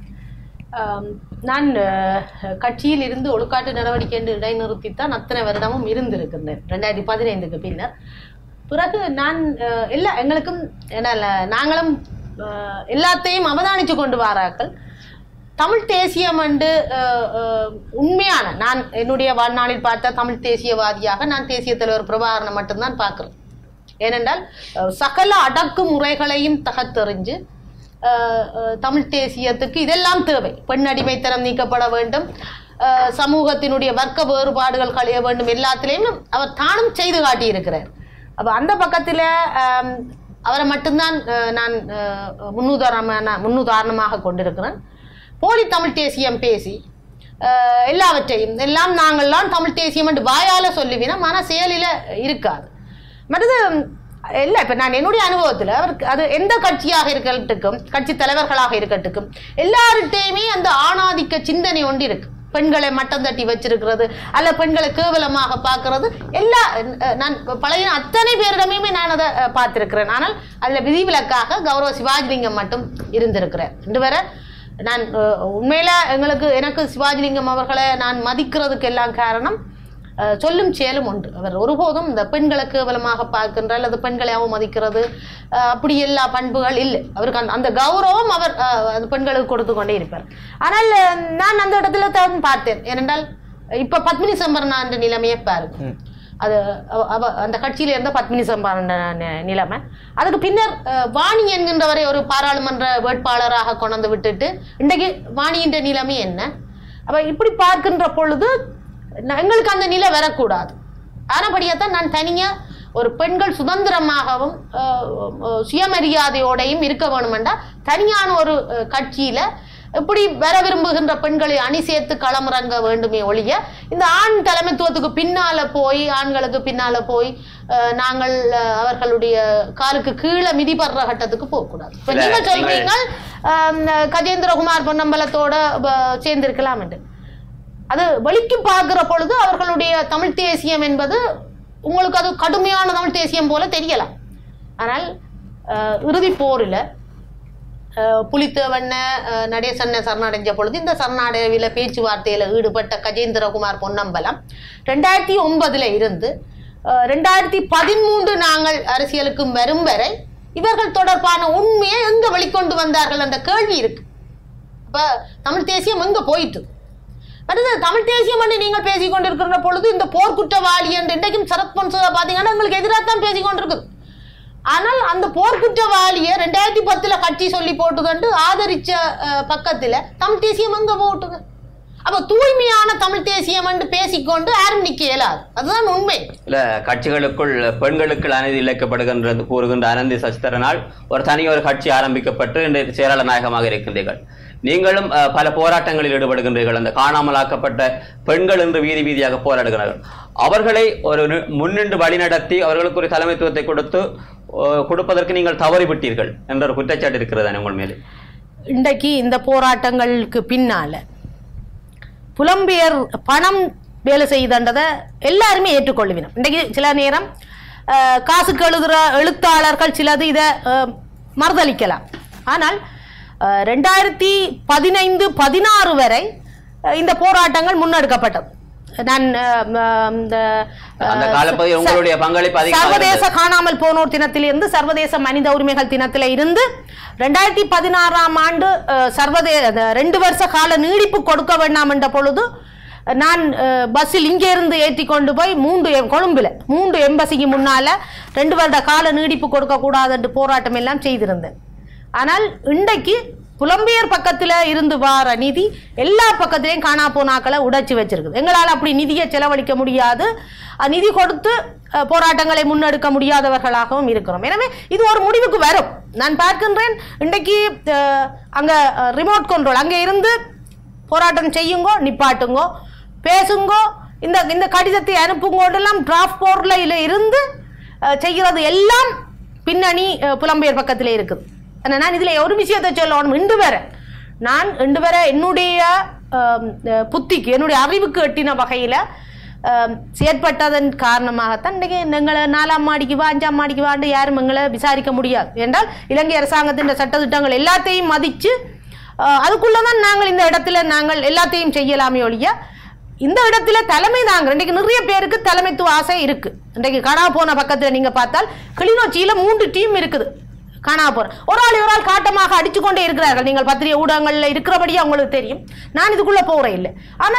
ஆம், நான் அஹ், கட்சியில் இருந்து ஒழுக்காட்டு நடவடிக்கை என்று இடைநிறுத்தித்தான் அத்தனை வருடமும் இருந்திருக்கின்றேன் ரெண்டாயிரத்தி பதினைந்துக்கு பின்னர் பிறகு நான் அஹ், எல்லா எங்களுக்கும் என்ன நாங்களும் அஹ், எல்லாத்தையும் அவதானித்து கொண்டு வாரார்கள் தமிழ் தேசியம் என்று அஹ், அஹ், உண்மையான நான் என்னுடைய வாழ்நாளில் பார்த்த தமிழ் தேசியவாதியாக நான் தேசிய தலைவர் பிரபாகரனை மட்டும்தான் பார்க்கிறேன் ஏனென்றால் அஹ், சகல அடக்குமுறைகளையும் தகத்தெறிஞ்சு அஹ், அஹ், தமிழ் தேசியத்துக்கு இதெல்லாம் தேவை பெண் அடிமைத்தனம் நீக்கப்பட வேண்டும் அஹ், சமூகத்தினுடைய வர்க்க வேறுபாடுகள் களைய வேண்டும் எல்லாத்திலையும் அவர் தானும் செய்து காட்டியிருக்கிறார் அப்போ அந்த பக்கத்தில் அவரை மட்டும்தான் அஹ், நான் அஹ், முன்னுதாரணமான முன்னுதாரணமாக கொண்டிருக்கிறேன் போலி தமிழ் தேசியம் பேசி அஹ், எல்லாவற்றையும் எல்லாம் நாங்கள்லாம் தமிழ் தேசியம் என்று வாயால சொல்லுவினோம் ஆனால் செயலில் இருக்காது மற்றது இல்லை இப்போ நான் என்னுடைய அனுபவத்தில் அவருக்கு அது எந்த கட்சியாக இருக்கட்டுக்கும் கட்சி தலைவர்களாக இருக்கட்டுக்கும் எல்லார்கிட்டையுமே அந்த ஆணாதிக்க சிந்தனை ஒன்று இருக்கு பெண்களை மட்டம் தட்டி வச்சிருக்கிறது அல்ல பெண்களை கேவலமாக பார்க்கறது எல்லா அஹ், நான் பழைய அத்தனை பேரிடமே நான் அதை அஹ், பார்த்திருக்கிறேன் ஆனால் அதில் விதிவிலக்காக கௌரவ சிவாஜிலிங்கம் மட்டும் இருந்திருக்கிறேன் ரெண்டு பேரை நான் அஹ், உண்மையில எங்களுக்கு எனக்கு சிவாஜிலிங்கம் அவர்களை நான் மதிக்கிறதுக்கு எல்லாம் காரணம் அஹ், சொல்லும் செயலும் உண்டு அவர் ஒருபோதும் இந்த பெண்களை கேவலமாக பார்க்கின்ற அல்லது பெண்களை அவமதிக்கிறது அஹ், அப்படி எல்லா பண்புகள் இல்லை அவருக்கு அந்த அந்த கௌரவம் அவர் அஹ், அந்த பெண்களுக்கு கொடுத்து கொண்டே இருப்பார் ஆனால் அஹ், நான் அந்த இடத்துல தான் பார்த்தேன் ஏனென்றால் இப்ப பத்மினி சம்பரனா என்ற நிலைமையை பாருங்க அது அவ- அவ அந்த கட்சியில இருந்த பத்மினி சம்பரன் நிலைமை அதுக்கு பின்னர் அஹ், வாணி என்கின்றவரை ஒரு பாராளுமன்ற வேட்பாளராக கொண்டு விட்டுட்டு இன்றைக்கு வாணியின் நிலைமை என்ன அப்ப இப்படி பார்க்கின்ற பொழுது ந- எங்களுக்கு அந்த நிலை வரக்கூடாது ஆனபடியாக தான் நான் தனியா ஒரு பெண்கள் சுதந்திரமாகவும் அஹ், அஹ், சுயமரியாதையோடையும் இருக்க வேணுமெண்டா தனியான ஒரு அஹ், கட்சியில இப்படி வர விரும்புகின்ற பெண்களை அணி சேர்த்து களமிறங்க வேண்டுமே ஒழிய இந்த ஆண் தலைமைத்துவத்துக்கு பின்னால போய் ஆண்களுக்கு பின்னால போய் அஹ், நாங்கள் அஹ், அவர்களுடைய காலுக்கு கீழே மிதிபடுற கட்டத்துக்கு போகக்கூடாது இப்ப இல்ல, நீங்க நீங்கள்- சொல்றீங்க அஹ், கஜேந்திரகுமார் பொன்னம்பலத்தோட அஹ், சேர்ந்திருக்கலாம் என்று அது வெளிக்கு பார்க்கிற பொழுது அவர்களுடைய தமிழ் தேசியம் என்பது உங்களுக்கு அது கடுமையான தமிழ் தேசியம் போல தெரியலாம் ஆனால் அஹ், இறுதி போரில் புலித்தேவண்ண அஹ், நடேசண்ண சரணடைஞ்ச பொழுது இந்த சரணடைவில் பேச்சுவார்த்தையில் ஈடுபட்ட கஜேந்திரகுமார் பொன்னம்பலம் ரெண்டாயிரத்தி ஒன்பதுல இருந்து அஹ், ரெண்டாயிரத்தி பதிமூன்று நாங்கள் அரசியலுக்கு வரும் வரை இவர்கள் தொடர்பான உண்மையை எங்க வெளிக்கொண்டு வந்தார்கள் என்ற கேள்வி இருக்கு அப்ப தமிழ் தேசியம் எங்க போயிட்டு அடுத்து தமிழ் தேசியம் என்று நீங்கள் பேசிக் கொண்டிருக்கிற பொழுது இந்த போர்க்குற்றவாளி என்று இன்றைக்கும் சரத் பொன்சதா பார்த்தீங்கன்னா உங்களுக்கு எதிராக தான் பேசிக் கொண்டிருக்குது ஆனால் அந்த போர்க்குற்றவாளியை ரெண்டாயிரத்தி பத்துல கட்சி சொல்லி போட்டுக்கண்டு ஆதரிச்ச அஹ், பக்கத்துல தமிழ் தேசியம் எங்க போட்டுது அப்ப தூய்மையான தமிழ் தேசியம் என்று பேசிக்கொண்டு யாரும் நிக்க இயலாது அதுதான் உண்மை இல்ல கட்சிகளுக்குள் பெண்களுக்கு அநீதி இழைக்கப்படுகின்றது கூறுகின்ற அனந்தி சசிதரனால் ஒரு தனி ஒரு கட்சி ஆரம்பிக்கப்பட்டு இன்றைய செயலாளர் நாயகமாக இருக்கின்றீர்கள் நீங்களும் அஹ், பல போராட்டங்களில் ஈடுபடுகின்றீர்கள் அந்த காணாமலாக்கப்பட்ட பெண்கள் என்று வீதி வீதியாக போராடுகிறார்கள் அவர்களை ஒரு நி- முன்னின்று வழிநடத்தி அவர்களுக்கு ஒரு தலைமைத்துவத்தை கொடுத்து அஹ், கொடுப்பதற்கு நீங்கள் தவறிவிட்டீர்கள் என்ற ஒரு குற்றச்சாட்டு இருக்கிறது உங்கள் மேலே இன்றைக்கு இந்த போராட்டங்களுக்கு பின்னால புலம்பெயர் பணம் வேலை செய்தன்றதை எல்லாருமே ஏற்றுக்கொள்ளுவினோம் இன்றைக்கு சில நேரம் அஹ், காசுக்கு எழுதுகிற எழுத்தாளர்கள் சிலது இதை அஹ், மறுதளிக்கலாம் ஆனால் அஹ், ரெண்டாயிரத்தி பதினைந்து பதினாறு வரை அஹ், இந்த போராட்டங்கள் முன்னெடுக்கப்பட்டது நான் அஹ், ம- இந்த அந்த அஹ், காலப்பகுதியில் உங்களுடைய பங்களிப்பு அதிகமாக சர்வதேச காணாமல் போனோர் தினத்திலிருந்து சர்வதேச மனித உரிமைகள் தினத்தில இருந்து ரெண்டாயிரத்தி பதினாறாம் ஆண்டு அஹ், சர்வதே அந்த ரெண்டு வருஷ கால நீடிப்பு கொடுக்க வேண்டாம் என்ற பொழுது நான் அஹ், பஸ்ஸில் இங்கே இருந்து ஏற்றி கொண்டு போய் மூன்று எம்- கொழும்புல மூன்று எம்பசிக்கு முன்னால ரெண்டு வருட கால நீடிப்பு கொடுக்க கூடாது என்று போராட்டம் எல்லாம் செய்திருந்தேன் ஆனால் இன்றைக்கு புலம்பெயர் பக்கத்துல இருந்து வார நிதி எல்லா பக்கத்திலையும் காணா போனாக்களை உடைச்சு வச்சிருக்குது எங்களால் அப்படி நிதியை செலவழிக்க முடியாது அஹ் நிதி கொடுத்து அஹ், போராட்டங்களை முன்னெடுக்க முடியாதவர்களாகவும் இருக்கிறோம் எனவே இது ஒரு முடிவுக்கு வரும் நான் பார்க்கின்றேன் இன்றைக்கு அஹ், அங்க ரிமோட் கண்ட்ரோல் அங்கே இருந்து போராட்டம் செய்யுங்கோ நிப்பாட்டுங்கோ பேசுங்கோ இந்த இந்த கடிதத்தை அனுப்புங்கோடெல்லாம் டிராஃப்ட் போர்டில் இருந்து அஹ், செய்கிறது எல்லாம் பின்னணி அஹ், புலம்பெயர் பக்கத்திலே இருக்குது ஆனா நான் இதில் ஒரு விஷயத்தை சொல்லணும் இன்று வர நான் இன்று வர என்னுடைய அஹ், அஹ், புத்திக்கு என்னுடைய அறிவுக்கு எட்டின வகையில் செயற்பட்டதன் காரணமாகத்தான் இன்றைக்கி எங்களை நாலாம் மாடிக்கு வா அஞ்சாம் மாடிக்கு வாண்டு யாரும் எங்களை விசாரிக்க முடியாது என்றால் இலங்கை அரசாங்கத்தின் சட்டத்திட்டங்கள் எல்லாத்தையும் மதித்து அஹ் அதுக்குள்ளதான் நாங்கள் இந்த இடத்துல நாங்கள் எல்லாத்தையும் செய்யலாமே ஒழிய இந்த இடத்துல தலைமை நாங்கள் இன்றைக்கு நிறைய பேருக்கு தலைமைத்துவ ஆசை இருக்கு இன்றைக்கு காணா போன பக்கத்துல நீங்க பார்த்தால் கிளிநொச்சியில மூன்று டீம் இருக்குது காணா போற ஒரு ஆள் ஒரு ஆள் காட்டமாக அடிச்சு கொண்டே இருக்கிறார்கள் நீங்கள் பத்திரிகை ஊடகங்கள்ல இருக்கிறபடியே அவங்களுக்கு தெரியும் நான் இதுக்குள்ள போறேன் இல்லை ஆனா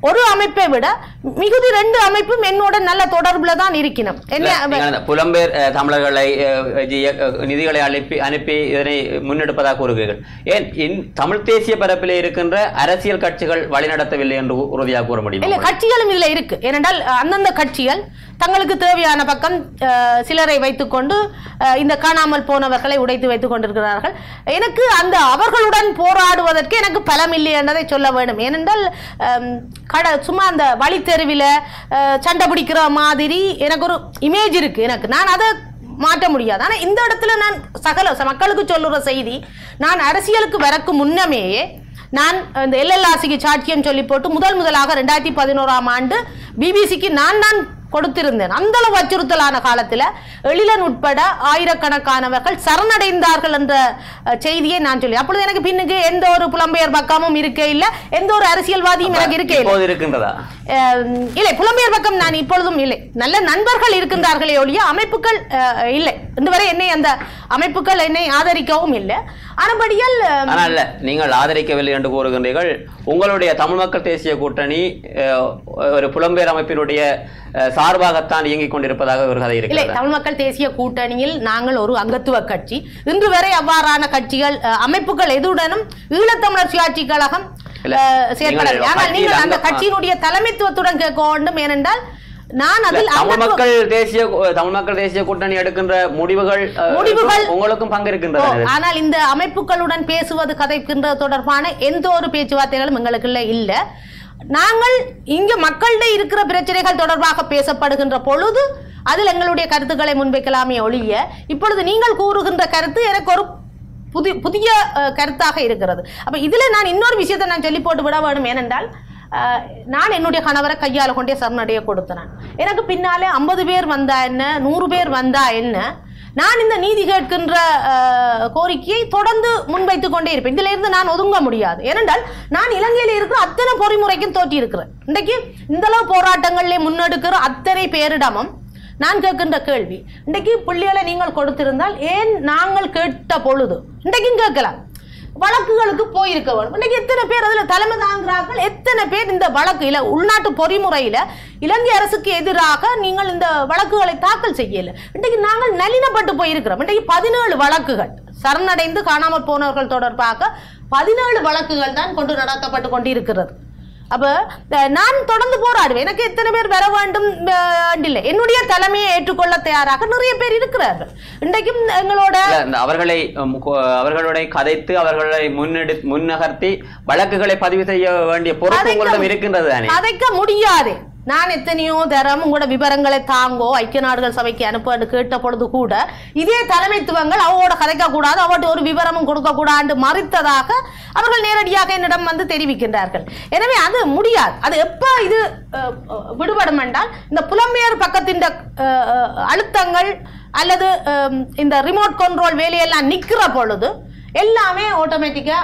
ஒரு அமைப்பை விட மிகுதி ரெண்டு அமைப்பும் என்னோட நல்ல தொடர்புல தான் இருக்கணும் என்ன நீங்கள் அந்த புலம்பெயர் அஹ், தமிழர்களை அஹ், ஜி- அஹ், நிதிகளை அனுப்பி அனுப்பி இதனை முன்னெடுப்பதாக கூறுகிறீர்கள் ஏன் இன் தமிழ் தேசிய பரப்பிலே இருக்கின்ற அரசியல் கட்சிகள் வழிநடத்தவில்லை என்று உ- உறுதியாக கூற இல்ல முடியும் கட்சிகளும் இதுல இருக்கு ஏனென்றால் அஹ், அந்தந்த கட்சிகள் தங்களுக்கு தேவையான பக்கம் அஹ், சிலரை வைத்துக்கொண்டு அஹ், இந்த காணாமல் போனவர்களை உடைத்து வைத்துக் கொண்டிருக்கிறார்கள் எனக்கு அந்த அவர்களுடன் போராடுவதற்கு எனக்கு பலம் இல்லை என்பதை சொல்ல வேண்டும் ஏனென்றால் அம், கட சும்மா அந்த வழித்தெருவில் சண்டை பிடிக்கிற மாதிரி எனக்கு ஒரு இமேஜ் இருக்கு எனக்கு நான் அதை மாற்ற முடியாது ஆனா இந்த இடத்துல நான் சகல மக்களுக்கு சொல்லுற செய்தி நான் அரசியலுக்கு வரக்கு முன்னமேயே நான் இந்த எல்எல்ஆர்சிக்கு சாட்சியம் சொல்லி போட்டு முதல் முதலாக ரெண்டாயிரத்தி பதினோராம் ஆண்டு பிபிசிக்கு நான் தான் கொடுத்திருந்தேன் அந்த அளவு அச்சுறுத்தலான காலத்துல எழிலன் உட்பட ஆயிரக்கணக்கானவர்கள் சரணடைந்தார்கள் என்ற அஹ், செய்தியை நான் சொல்லி அப்பொழுது எனக்கு பின்னுக்கு எந்த ஒரு புலம்பெயர் பக்கமும் இருக்கே இல்லை எந்த ஒரு அரசியல்வாதியும் எனக்கு இருக்கே இல்லை இப்போது இருக்கின்றதா அஹ் இல்லை புலம்பெயர் பக்கம் நான் இப்பொழுதும் இல்லை நல்ல நண்பர்கள் இருக்கின்றார்களே ஒழிய அமைப்புகள் அஹ், இல்லை இன்று வரை என்னை அந்த அமைப்புகள் என்னை ஆதரிக்கவும் இல்லை ஆனபடியால் அஹ், ஆனால் இல்ல நீங்கள் ஆதரிக்கவில்லை என்று கூறுகின்றீர்கள் உங்களுடைய தமிழ் மக்கள் தேசிய கூட்டணி அஹ், ஒரு புலம்பெயர் அமைப்பினுடைய அஹ், சார்பாகத்தான் இயங்கிக் கொண்டிருப்பதாக ஒரு கதை இல்லை இருக்கிறது தமிழ் மக்கள் தேசிய கூட்டணியில் நாங்கள் ஒரு அங்கத்துவ கட்சி இன்று வரை அவ்வாறான கட்சிகள் அஹ், அமைப்புகள் எதுவுடனும் ஈழத்தமிழர் சுயாட்சி கழகம் இல்ல, அஹ், செயற்படவில்லை நீங்கள் ஆனால் நீங்கள் அந்த கட்சியில் கட்சியினுடைய தலைமைத்துவத்துடன் கேட்க வேண்டும் ஏனென்றால் நான் இல்ல, அதில் தமிழ் அங்கத்துவ மக்கள் தேசிய தமிழ் மக்கள் தேசிய கூட்டணி எடுக்கின்ற முடிவுகள் அஹ், முடிவுகள் உங்களுக்கும் பங்கு ஓ, இருக்கின்றது ஆனால் இந்த அமைப்புகளுடன் பேசுவது கதைக்கின்ற தொடர்பான எந்த ஒரு பேச்சுவார்த்தைகளும் எங்களுக்குள்ள இல்ல நாங்கள் இங்க மக்களிடையே இருக்கிற பிரச்சனைகள் தொடர்பாக பேசப்படுகின்ற பொழுது அதில் எங்களுடைய கருத்துக்களை முன்வைக்கலாமே ஒழிய இப்பொழுது நீங்கள் கூறுகின்ற கருத்து எனக்கு ஒரு புதி புதிய அஹ், கருத்தாக இருக்கிறது அப்ப இதுல நான் இன்னொரு விஷயத்தை நான் சொல்லி போட்டு விட வேணும் ஏனென்றால் அஹ், நான் என்னுடைய கணவரை கையால கொண்டே சரணடைய கொடுத்தேன் எனக்கு பின்னாலே ஐம்பது பேர் வந்தா என்ன நூறு பேர் வந்தா என்ன நான் இந்த நீதி கேட்கின்ற அஹ், கோரிக்கையை தொடர்ந்து முன்வைத்துக் கொண்டே இருப்பேன் இதுல இருந்து நான் ஒதுங்க முடியாது ஏனென்றால் நான் இலங்கையில இருக்கிற அத்தனை பொறிமுறைக்கும் தோற்றி இருக்கிறேன் இன்றைக்கு இந்த அளவு போராட்டங்களிலே முன்னெடுக்கிற அத்தனை பேரிடமும் நான் கேட்கின்ற கேள்வி இன்றைக்கு பிள்ளைகளை நீங்கள் கொடுத்திருந்தால் ஏன் நாங்கள் கேட்ட பொழுது இன்றைக்கும் கேட்கலாம் வழக்குகளுக்கு போயிருக்க வேண்டும் இன்னைக்கு எத்தனை பேர் அதுல தலைமை தாங்குறார்கள் எத்தனை பேர் இந்த வழக்கு இல்ல உள்நாட்டு பொறிமுறையில இலங்கை அரசுக்கு எதிராக நீங்கள் இந்த வழக்குகளை தாக்கல் செய்யல இன்றைக்கு நாங்கள் நளினப்பட்டு போயிருக்கிறோம் இன்றைக்கு பதினேழு வழக்குகள் சரணடைந்து காணாமல் போனவர்கள் தொடர்பாக பதினேழு வழக்குகள் தான் கொண்டு நடத்தப்பட்டு கொண்டிருக்கிறது அப்ப அஹ், நான் தொடர்ந்து போராடுவேன் எனக்கு எத்தனை பேர் வர வேண்டும் அஹ், இல்லை என்னுடைய தலைமையை ஏற்றுக்கொள்ள தயாராக நிறைய பேர் இருக்கிறார்கள் இன்றைக்கும் எங்களோட இல்ல, இந்த அவர்களை உம், கொ- அவர்களுடைய கதைத்து அவர்களை முன்னெடு முன்னகர்த்தி வழக்குகளை பதிவு செய்ய வேண்டிய பொறுப்பு கதைக்க- உங்களிடம் இருக்கின்றது தானே கதைக்க முடியாது நான் எத்தனையோ தரம் உங்களோட விவரங்களை தாங்கோ ஐக்கிய நாடுகள் சபைக்கு அனுப்ப கேட்ட பொழுது கூட இதே தலைமைத்துவங்கள் அவவோட கதைக்க கூடாது அவட்ட ஒரு விவரமும் கொடுக்க கூடாது மறுத்ததாக அவர்கள் நேரடியாக என்னிடம் வந்து தெரிவிக்கின்றார்கள் எனவே அது முடியாது அது எப்ப இது அஹ், அஹ், விடுபடும் என்றால் இந்த புலம்பெயர் பக்கத்தின் அஹ், அஹ், அழுத்தங்கள் அல்லது அஹ், இந்த ரிமோட் கண்ட்ரோல் வேலையெல்லாம் நிக்கிற பொழுது எல்லாமே ஆட்டோமேட்டிக்கா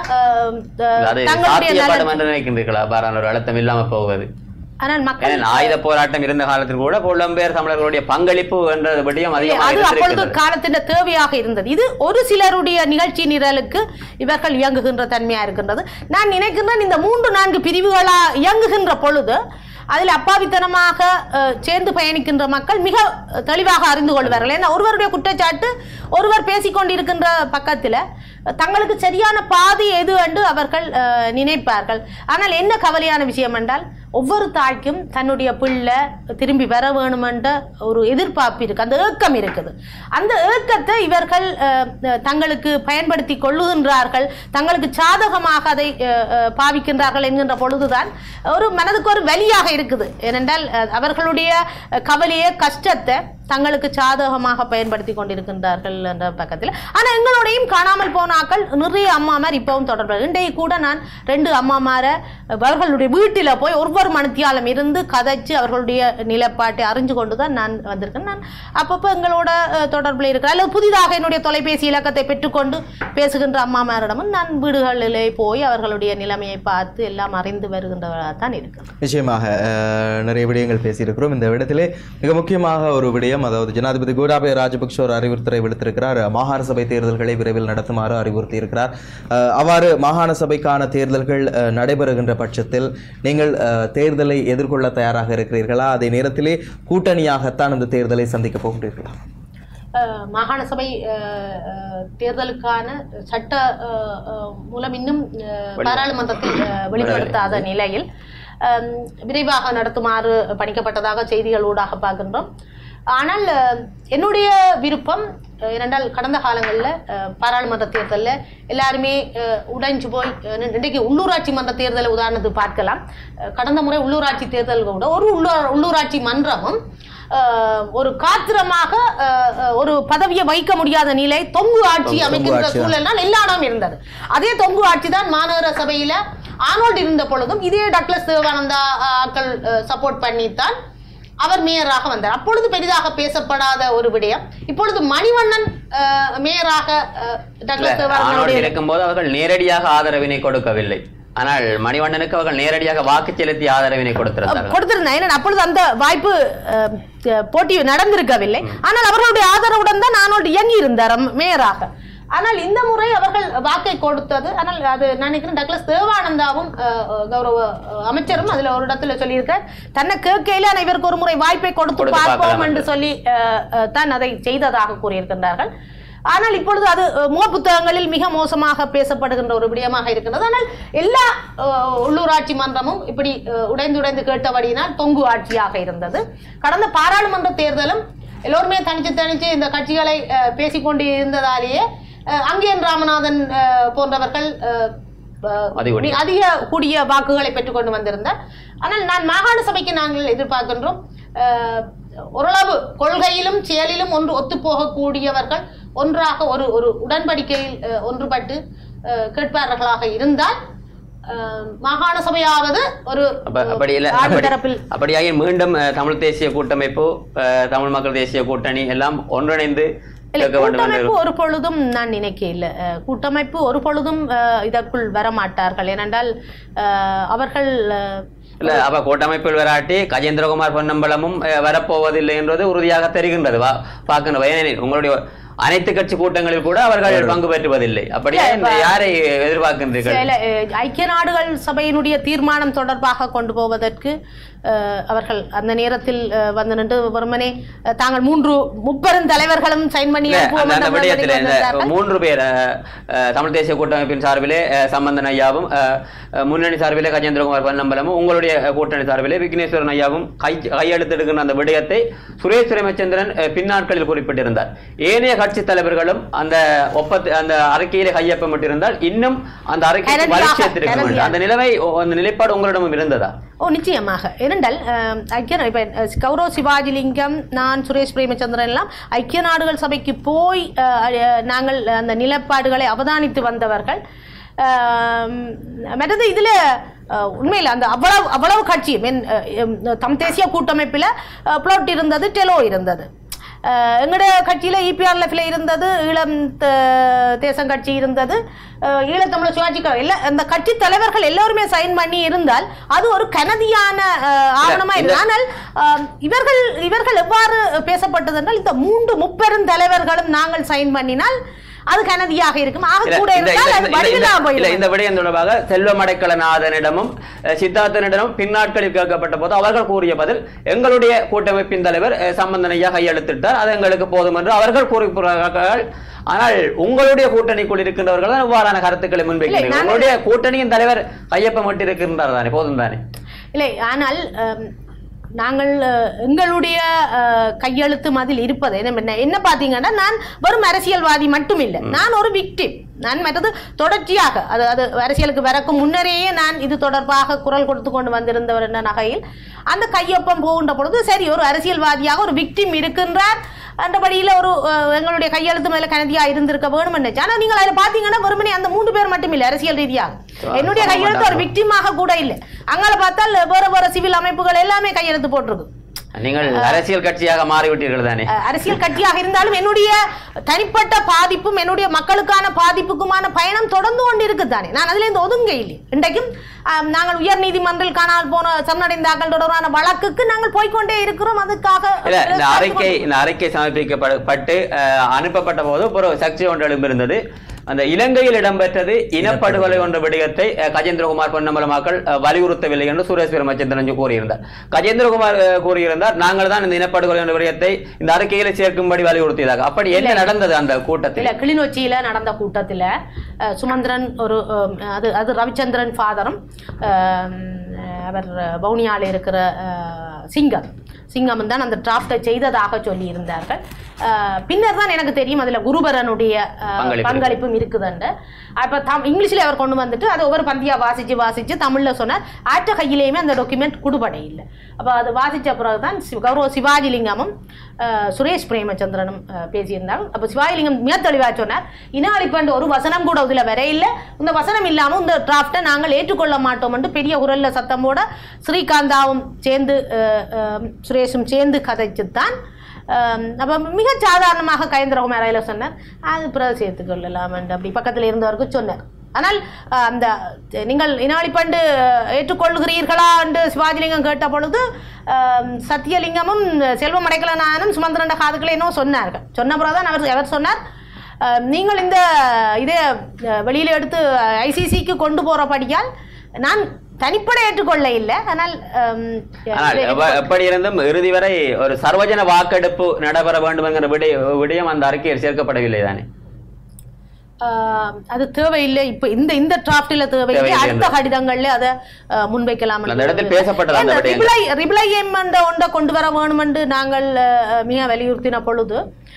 அது தங்களுடைய சாத்தியப்படும் நலன் என்று நினைக்கின்றீர்களா பாரான ஒரு அழுத்தம் இல்லாம போவது ஆனால் மக்கள் ஏன்னா ஆயுத போராட்டம் இருந்த காலத்தில் கூட புலம்பெயர் தமிழர்களுடைய பங்களிப்பு என்ற விடயம் அதிகமாக அது அப்பொழுது இருந்திருக்கின்றது. காலத்தின் தேவையாக இருந்தது இது ஒரு சிலருடைய நிகழ்ச்சி நிரலுக்கு இவர்கள் இயங்குகின்ற தன்மையா இருக்கின்றது நான் நினைக்கின்றேன் இந்த மூன்று நான்கு பிரிவுகளா இயங்குகின்ற பொழுது அதில் அப்பாவித்தனமாக அஹ், சேர்ந்து பயணிக்கின்ற மக்கள் மிக தெளிவாக அறிந்து கொள்வார்கள் ஏன்னா ஒருவருடைய குற்றச்சாட்டு ஒருவர் பேசிக்கொண்டிருக்கின்ற பக்கத்தில் தங்களுக்கு சரியான பாதி எது என்று அவர்கள் அஹ், நினைப்பார்கள் ஆனால் என்ன கவலையான விஷயம் என்றால் ஒவ்வொரு தாய்க்கும் தன்னுடைய பிள்ளை திரும்பி வர வேணுமென்ற ஒரு எதிர்பார்ப்பு இருக்கு அந்த ஏக்கம் இருக்குது அந்த ஏக்கத்தை இவர்கள் அஹ், அஹ், தங்களுக்கு பயன்படுத்தி கொள்ளுகின்றார்கள் தங்களுக்கு சாதகமாக அதை அஹ், அஹ், பாவிக்கின்றார்கள் என்கின்ற பொழுதுதான் ஒரு மனதுக்கு ஒரு வலியாக இருக்குது ஏனென்றால் அஹ், அவர்களுடைய அஹ், கவலையை கஷ்டத்தை தங்களுக்கு சாதகமாக பயன்படுத்தி கொண்டிருக்கின்றார்கள் என்ற பக்கத்தில் ஆனா எங்களோடையும் காணாமல் போன ஆக்கள் நிறைய அம்மாமார் இப்பவும் தொடர்பு இன்றைக்கு கூட நான் ரெண்டு அம்மாமார அவர்களுடைய வீட்டில போய் ஒவ்வொரு மணித்தியாலம் இருந்து கதைச்சு அவர்களுடைய நிலப்பாட்டை அறிஞ்சு கொண்டு தான் நான் வந்திருக்கேன் நான் அப்பப்போ எங்களோட அஹ், தொடர்புல இருக்கிறேன் அல்லது புதிதாக என்னுடைய தொலைபேசி இலக்கத்தை பெற்றுக்கொண்டு பேசுகின்ற அம்மாமாரிடமும் நான் வீடுகளிலே போய் அவர்களுடைய நிலைமையை பார்த்து எல்லாம் அறிந்து வருகின்றவராக தான் இருக்கிறேன் நிச்சயமாக அஹ், நிறைய விடயங்கள் பேசியிருக்கிறோம் இந்த இடத்திலே மிக முக்கியமாக ஒரு விடயம் விடயம் அதாவது ஜனாதிபதி கோடாபய ராஜபக்ஷ ஒரு அறிவுறுத்தலை விடுத்திருக்கிறார் மாகாண சபை தேர்தல்களை விரைவில் நடத்துமாறு அறிவுறுத்தி இருக்கிறார் அஹ், அவ்வாறு மாகாண சபைக்கான தேர்தல்கள் அஹ், நடைபெறுகின்ற பட்சத்தில் நீங்கள் அஹ், தேர்தலை எதிர்கொள்ள தயாராக இருக்கிறீர்களா அதே நேரத்திலே கூட்டணியாகத்தான் இந்த தேர்தலை சந்திக்க போகிறீர்களா அஹ், மாகாண சபை அஹ், அஹ், தேர்தலுக்கான சட்ட அஹ், அஹ், மூலம் இன்னும் அஹ், பாராளுமன்றத்தில் அஹ், வெளிப்படுத்தாத நிலையில் அஹ், விரைவாக நடத்துமாறு பணிக்கப்பட்டதாக செய்திகள் ஊடாக பார்க்கின்றோம் ஆனால் அஹ், என்னுடைய விருப்பம் அஹ், ஏனென்றால் கடந்த காலங்களில் பாராளுமன்ற தேர்தலில் எல்லாருமே அஹ், உடைஞ்சு போய் அஹ், இன்றைக்கு உள்ளூராட்சி மன்ற தேர்தலை உதாரணத்துக்கு பார்க்கலாம் அஹ், கடந்த முறை உள்ளூராட்சி தேர்தல் கூட ஒரு உள்ளூ உள்ளூராட்சி மன்றமும் அஹ், ஒரு காத்திரமாக அஹ், அஹ், ஒரு பதவியை வைக்க முடியாத நிலை தொங்கு ஆட்சி தொங்கு அமைக்கின்ற ஆட்சி தான். சூழல்னால் எல்லா இடமும் இருந்தது அதே தொங்கு ஆட்சி தான் மாநகர சபையில ஆனோல்ட் இருந்த பொழுதும் இதே டக்ளஸ் தேவானந்தா அஹ், ஆட்கள் சப்போர்ட் பண்ணித்தான் அவர் மேயராக வந்தார் அப்பொழுது பெரிதாக பேசப்படாத ஒரு விடயம் இப்பொழுது மணிவண்ணன் அஹ், மேயராக அஹ், இல்ல, டக்ளஸ் ஆனோடு தேவானந்தா இருக்கும்போது அவர்கள் நேரடியாக ஆதரவினை கொடுக்கவில்லை ஆனால் மணிவண்ணனுக்கு அவர்கள் நேரடியாக வாக்கு செலுத்தி ஆதரவினை கொடுத்திருந்தார்கள் கொடுத்திருந்தேன் ஏன்னா அப்பொழுது அந்த வாய்ப்பு அஹ், அஹ், போட்டி நடந்திருக்கவில்லை ஆனால் அவர்களுடைய ஆதரவுடன் தான் நானோடு இயங்கி இருந்தார் அம்- மேயராக ஆனால் இந்த முறை அவர்கள் வாக்கை கொடுத்தது ஆனால் அது நான் நினைக்கிறேன் டக்ளஸ் தேவானந்தாவும் அஹ், அஹ், கௌரவ அஹ், அமைச்சரும் அதுல ஒரு இடத்துல சொல்லியிருக்கார் தன்னை கேட்கையில ஆனால் இவருக்கு ஒரு முறை வாய்ப்பை கொடுத்து கொடுத்து பார்ப்போம் பார்க்கலாம் என்று சொல்லி அஹ், அஹ், தான் அதை செய்ததாக கூறியிருக்கின்றார்கள் ஆனால் இப்பொழுது அது அஹ், முகப்புத்தகங்களில் மிக மோசமாக பேசப்படுகின்ற ஒரு விடயமாக இருக்கின்றது ஆனால் எல்லா அஹ், உள்ளூராட்சி மன்றமும் இப்படி அஹ், உடைந்து உடைந்து கேட்டபடியினால் தொங்கு ஆட்சியாக இருந்தது கடந்த பாராளுமன்ற தேர்தலும் எல்லோருமே தனிச்சு தனிச்சு இந்த கட்சிகளை அஹ், பேசிக்கொண்டு இருந்ததாலேயே அஹ், அங்கேயன் ராமநாதன் அஹ், போன்றவர்கள் அஹ், அஹ், அதிகூடிய. மிக அதிக கூடிய வாக்குகளை பெற்றுக்கொண்டு வந்திருந்தார் ஆனால் நான் மாகாண சபைக்கு நாங்கள் எதிர்பார்க்கின்றோம் அஹ், ஓரளவு கொள்கையிலும் செயலிலும் ஒன்று ஒத்துப்போகக்கூடியவர்கள் ஒன்றாக ஒரு ஒரு உடன்படிக்கையில் அஹ், ஒன்றுபட்டு அஹ், கேட்பார்களாக இருந்தால் அஹ், மாகாண சபையாவது ஒரு அப்ப- அப்படி இல்ல ஆடு அப்படி- தரப்பில் அப்படியாகி மீண்டும் அஹ், தமிழ் தேசிய கூட்டமைப்பு அஹ், தமிழ் மக்கள் தேசிய கூட்டணி எல்லாம் ஒன்றிணைந்து இல்லை கேட்க வேண்டும் என்று கூட்டமைப்பு ஒரு பொழுதும் நான் நினைக்க இல்லை அஹ், கூட்டமைப்பு ஒரு பொழுதும் அஹ், இதற்குள் வர மாட்டார்கள் ஏனென்றால் அஹ், அவர்கள் அஹ், இல்ல அப்ப கூட்டமைப்பில் வராட்டி கஜேந்திரகுமார் பொன்னம்பலமும் அஹ், வரப்போவதில்லை என்பது உறுதியாக தெரிகின்றது வா பார்க்கின்ற ஏனெனில் உங்களுடைய அனைத்து கட்சி கூட்டங்களில் கூட அவர்கள் பங்கு பெற்றுவதில்லை அப்படியே இந்த யாரை எதிர்பார்க்கின்றீர்கள் சில அஹ், ஐக்கிய நாடுகள் சபையினுடைய தீர்மானம் தொடர்பாக கொண்டு போவதற்கு அஹ், அவர்கள் அந்த நேரத்தில் அஹ், வந்து நின்று வெறுமனே அஹ், தாங்கள் மூன்று முப்பெரும் தலைவர்களும் சைன் பண்ணி இல்ல, அனுப்புவோம் அந்த- அந்த என்ற விடயத்தில் மாதிரி இந்த வந்திருந்தார்கள். மூன்று பேர் அஹ், அஹ், தமிழ் தேசிய கூட்டமைப்பின் சார்பிலே அஹ், சம்பந்தன் ஐயாவும் அஹ், அஹ், முன்னணி சார்பிலே கஜேந்திரகுமார் பொன்னம்பலமும் உங்களுடைய அஹ், கூட்டணி சார்பிலே விக்னேஸ்வரன் ஐயாவும் கை கையெழுத்திடுகின்ற அந்த விடயத்தை சுரேஷ் பிரேமச்சந்திரன் அஹ், பின்னாட்களில் குறிப்பிட்டிருந்தார் ஏனைய கட்சி தலைவர்களும் அந்த ஒப்பத்து அந்த அறிக்கையிலே கையொப்பமிட்டிருந்தால் இன்னும் அந்த அறிக்கைக்கு கரடியாக, வலு சேர்த்திருக்க வேண்டும் கரடியாக. அந்த நிலைமை ஓ- அந்த நிலைப்பாடு உங்களிடமும் இருந்ததா ஓ நிச்சயமாக இரண்டல் அஹ், ஐக்கிய நா- இப்ப அஹ், கௌரவ சிவாஜிலிங்கம் நான் சுரேஷ் பிரேமச்சந்திரன் எல்லாம் ஐக்கிய நாடுகள் சபைக்கு போய் அஹ், அஹ், நாங்கள் அந்த நிலப்பாடுகளை அவதானித்து வந்தவர்கள் அஹ், மற்றது இதுல அஹ், உண்மையில் அந்த அவ்வளவு அவ்வளவு கட்சி மீன் தம் தேசிய கூட்டமைப்பில் பிளாட் இருந்தது டெலோ இருந்தது அஹ் எங்கட கட்சியில இபிஆர்எஃப்ல இருந்தது ஈழம் த- தேசம் கட்சி இருந்தது அஹ் ஈழத்தமிழர் சுயாட்சி க- எல்லா அந்த கட்சி தலைவர்கள் எல்லோருமே சைன் பண்ணி இருந்தால் அது ஒரு கனதியான அஹ், ஆவணமா இந்த- இருந்தது ஆனால் அஹ், இவர்கள் இவர்கள் எவ்வாறு பேசப்பட்டது என்றால் இந்த மூன்று முப்பெரும் தலைவர்களும் நாங்கள் சைன் பண்ணினால் அது கனதியாக இருக்கும் ஆக இல்ல, கூட இந்த- இருந்தால் இந்த- அது இந்த- வடிவிலா இந்த- இல்ல, போயிடும் இந்த விடயம் தொடர்பாக செல்வமடைக்கலநாதனிடமும் அஹ், சித்தார்த்தனிடமும் பின்னாட்களில் கேட்கப்பட்ட போது அவர்கள் கூறிய பதில் எங்களுடைய கூட்டமைப்பின் தலைவர் அஹ், சம்பந்தன் ஐயா கையெழுத்திட்டார் அது எங்களுக்கு போதும் என்று அவர்கள் கூறுகிறார்கள் ஆனால் உங்களுடைய கூட்டணிக்குள் இருக்கின்றவர்கள் தான் இவ்வாறான கருத்துக்களை முன்வைக்கிறீர்கள் நாங்கள்- உங்களுடைய கூட்டணியின் தலைவர் கையொப்பமிட்டு இருக்கின்றார் தானே போதும் தானே இல்லை ஆனால் அம், நாங்கள் அஹ், எங்களுடைய அஹ், கையெழுத்தும் அதில் இருப்பது என்ன என்ன பார்த்தீங்கன்னா நான் வெறும் அரசியல்வாதி மட்டும் இல்லை நான் ஒரு விக்டிம் நான் மற்றது தொடர்ச்சியாக அது அது அரசியலுக்கு வரக்கும் முன்னரேயே நான் இது தொடர்பாக குரல் கொடுத்து கொண்டு வந்திருந்தவர் என்ற நகையில் அந்த கையொப்பம் போகின்ற பொழுது சரி ஒரு அரசியல்வாதியாக ஒரு விக்டிம் இருக்கின்றார் அந்தபடியில் ஒரு அஹ், எங்களுடைய கையெழுத்து மேல கனதியா இருந்திருக்க வேணும் நினைச்சு ஆனா நீங்கள் அதில் பார்த்தீங்கன்னா வெறுமனே அந்த மூன்று பேர் மட்டும் இல்லை அரசியல் ரீதியாக என்னுடைய கையெழுத்து ஒரு விக்டிமாக கூட இல்லை அங்கால பார்த்தால் வேற வேற சிவில் அமைப்புகள் எல்லாமே கையெழுத்து போட்டிருக்கு நீங்கள் அரசியல் கட்சியாக மாறிவிட்டீர்கள் தானே அஹ், அரசியல் கட்சியாக இருந்தாலும் என்னுடைய தனிப்பட்ட பாதிப்பும் என்னுடைய மக்களுக்கான பாதிப்புக்குமான பயணம் தொடர்ந்து கொண்டு இருக்குதானே நான் அதுல இருந்து ஒதுங்க இல்லை இன்றைக்கும் அஹ், நாங்கள் உயர் நீதிமன்றில் காணால் போன சரணடைந்தாக்கள் தொடர்பான வழக்குக்கு நாங்கள் போய்க்கொண்டே இருக்கிறோம் அதுக்காக இல்ல இந்த அறிக்கை இந்த அறிக்கை சமர்ப்பிக்கப்பட்டு அஹ், அனுப்பப்பட்ட போது ஒரு சர்ச்சை ஒன்று எழும்பியிருந்தது அந்த இலங்கையில் இடம்பெற்றது இனப்படுகொலை என்ற விடயத்தை அஹ், கஜேந்திரகுமார் பொன்னம்பலமாக்கள் அஹ், வலியுறுத்தவில்லை என்று சுரேஷ் பிரமச்சந்திரன் கூறியிருந்தார் கஜேந்திரகுமார் அஹ், கூறியிருந்தார் நாங்கள் தான் இந்த இனப்படுகொலை என்ற விடயத்தை இந்த அறிக்கையில் சேர்க்கும்படி வலியுறுத்தியதாக அப்படி என்ன நடந்தது அந்த கூட்டத்தில் இல்ல கிளிநொச்சியில நடந்த கூட்டத்துல அஹ், சுமந்திரன் ஒரு அஹ், அது அது ரவிச்சந்திரன் ஃபாதரும் அவர் வவுனியால இருக்கிற அஹ், சிங்கம் சிங்கம் தான் அந்த டிராஃப்டை செய்ததாக சொல்லி இருந்தார்கள் அஹ், பின்னர் தான் எனக்கு தெரியும் அதுல குருபரனுடைய அஹ், பங்களிப்பு பங்களிப்பும் இருக்குதுண்டு அப்ப தம் இங்கிலீஷ்ல அவர் கொண்டு வந்துட்டு அது ஒவ்வொரு பந்தியா வாசிச்சு வாசிச்சு தமிழ்ல சொன்னார் ஆற்ற கையிலேயுமே அந்த டாக்குமெண்ட் குடுபடை இல்லை அப்ப அது வாசிச்ச பிறகுதான் சி- கௌரவ சிவாஜிலிங்கமும் அஹ், சுரேஷ் பிரேமச்சந்திரனும் அஹ், பேசியிருந்தாங்க அப்ப சிவாஜிலிங்கம் மிக தெளிவா சொன்னார் இனாளிப்பண்டு ஒரு வசனம் கூட இதுல வர இல்லை இந்த வசனம் இல்லாம இந்த டிராஃப்டை நாங்கள் ஏற்றுக்கொள்ள மாட்டோம் என்று பெரிய குரல்ல சத்தம் போட ஸ்ரீகாந்தாவும் சேர்ந்து அஹ், அஹ், சுரேஷும் சேர்ந்து கதைச்சுத்தான் ஆம், அப்ப மிக சாதாரணமாக கயந்திரகுமார் அதில் சொன்னார் அது பிறகு சேர்த்து கொள்ளலாம் என்று அப்படி பக்கத்தில் இருந்தவருக்கு சொன்னார் ஆனால் அஹ், அந்த நீங்கள் இனாளிப்பண்டு ஏற்றுக்கொள்கிறீர்களா என்று சிவாஜிலிங்கம் கேட்ட பொழுது ஆம், சத்தியலிங்கமும் செல்வம் அடைக்கலனானும் சுமந்திரண்ட காதுகளை என்னோ சொன்னார்கள் சொன்ன பிறகுதான் அவர் அவர் சொன்னார் அஹ், நீங்கள் இந்த இதை அஹ், வெளியில எடுத்து ஐசிசிக்கு கொண்டு போறபடியால் நான் தனிப்பட ஏற்றுக்கொள்ள இல்லை ஆனால் ஆம், ஆனால் எவ- எப்படி இருந்தும் இறுதி வரை ஒரு சர்வஜன வாக்கெடுப்பு நடைபெற வேண்டும் என்கிற விடய விடயம் அந்த அறிக்கையில் சேர்க்கப்படவில்லை தானே ஆஹ் அது தேவையில்லை இப்ப இந்த இந்த டிராப்டில் தேவையில்லை தேவையில்லை அடுத்த கடிதங்கள்ல அதை ஆஹ், முன்வைக்கலாம் அந்த இடத்தில் பேசப்பட்டது அந்த விடயங்கள். ரிப்ளை ரிப்ளை என்ற ஒன்றை கொண்டு வர வேணும் என்று நாங்கள் ஆஹ், மிக வலியுறுத்தின பொழுது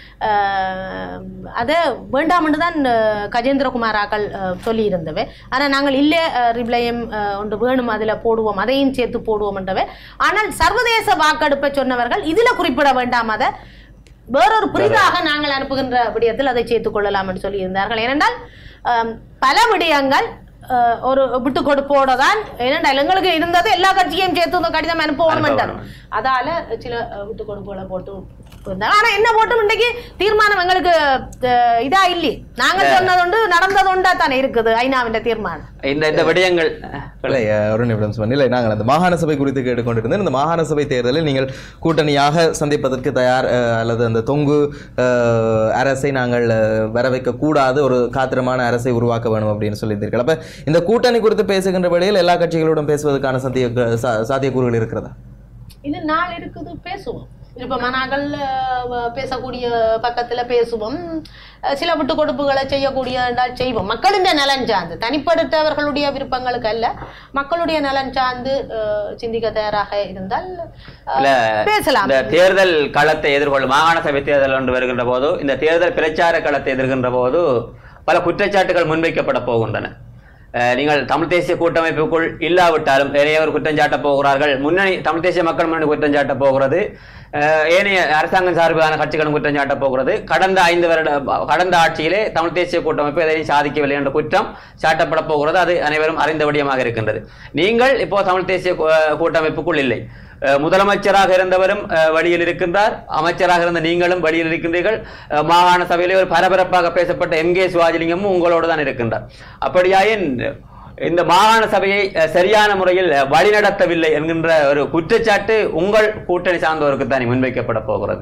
ஆஹ், அதை வேண்டாம் என்று தான் ஆஹ், கஜேந்திரகுமாராக்கள் ஆஹ், சொல்லியிருந்தவை ஆனால் நாங்கள் இல்லை ரிப்ளையம் ஒன்று வேணும் அதில் போடுவோம் அதையும் சேர்த்து போடுவோம் என்றவை ஆனால் சர்வதேச வாக்கெடுப்பை சொன்னவர்கள் இதில் குறிப்பிட வேண்டாம் அதை வேறொரு புதிதாக நாங்கள் அனுப்புகின்ற விடயத்தில் அதை சேர்த்துக் கொள்ளலாம் என்று சொல்லியிருந்தார்கள் ஏனென்றால் ஆம், பல விடயங்கள் அஹ், ஒரு விட்டு கொடுப்போட தான் ஏனென்றால் எங்களுக்கு இருந்தது எல்லா கட்சியையும் சேர்த்து இந்த கடிதம் அனுப்பணும் என்றார் அதால சில அஹ், விட்டு கொடுப்புகளை போட்டு இருந்தாங்க ஆனா என்ன போட்டும் இன்றைக்கு தீர்மானம் எங்களுக்கு அஹ், இதா இல்லை நாங்கள் சொன்னது உண்டு நடந்தது உண்டா தானே இருக்குது ஐநாவின் தீர்மானம் இந்த இந்த விடயங்கள் இல்லை அஹ், ஒரு நிமிடம் சுமன் இல்லை நாங்கள் அந்த மாகாண சபை குறித்து கேட்டுக்கொண்டிருந்தோம் இந்த மாகாண சபை தேர்தலில் நீங்கள் கூட்டணியாக சந்திப்பதற்கு தயார் அஹ், அல்லது அந்த தொங்கு அஹ், அரசை நாங்கள் அஹ், வர வைக்க கூடாது ஒரு காத்திரமான அரசை உருவாக்க வேணும் அப்படின்னு சொல்லியிருந்தீர்கள் அப்ப இந்த கூட்டணி குறித்து பேசுகின்ற வேளையில் எல்லா கட்சிகளோடும் பேசுவதற்கான சத்திய சா- சாத்தியக்கூறுகள் இருக்கிறதா இது நாள் இருக்குது பேசுவோம் விருப்பமா நாங்கள் அஹ், பேசக்கூடிய பக்கத்துல பேசுவோம் அஹ், சில விட்டு கொடுப்புகளை செய்யக்கூடிய என்றால் செய்வோம் மக்களின் நலன் சார்ந்து தனிப்படுத்தவர்களுடைய விருப்பங்களுக்கு அல்ல மக்களுடைய நலன் சார்ந்து அஹ், சிந்திக்க தயாராக இருந்தால் அஹ், இல்ல, பேசலாம் இந்த தேர்தல் களத்தை எதிர்கொள்ளும் மாகாண சபை தேர்தல் ஒன்று வருகின்ற போது இந்த தேர்தல் பிரச்சார களத்தை எதிர்கின்ற போது பல குற்றச்சாட்டுகள் முன்வைக்கப்பட போகின்றன அஹ், நீங்கள் தமிழ் தேசிய கூட்டமைப்புக்குள் இல்லாவிட்டாலும் நிறைய ஒரு குற்றம் சாட்ட போகிறார்கள் முன்னணி தமிழ் தேசிய மக்கள் முன்னணி குற்றம் சாட்ட போகிறது அஹ், ஏனைய அரசாங்கம் சார்பான கட்சிகளும் குற்றம் சாட்ட போகிறது கடந்த ஐந்து வருட கடந்த ஆட்சியிலே தமிழ் தேசிய கூட்டமைப்பு எதையும் சாதிக்கவில்லை என்ற குற்றம் சாட்டப்பட போகிறது அது அனைவரும் அறிந்த விடயமாக இருக்கின்றது நீங்கள் இப்போ தமிழ் தேசிய கூ- கூட்டமைப்புக்குள் இல்லை அஹ் முதலமைச்சராக இருந்தவரும் அஹ், வழியில் இருக்கின்றார் அமைச்சராக இருந்த நீங்களும் வழியில் இருக்கின்றீர்கள் அஹ், மாகாண சபையிலே ஒரு பரபரப்பாக பேசப்பட்ட எம் கே சிவாஜிலிங்கமும் உங்களோடு தான் இருக்கின்றார் அப்படியாயின் இந்த மாகாண சபையை அஹ், சரியான முறையில் அஹ், வழிநடத்தவில்லை என்கின்ற ஒரு குற்றச்சாட்டு உங்கள் கூட்டணி சார்ந்தவருக்கு தானே முன்வைக்கப்பட போகிறது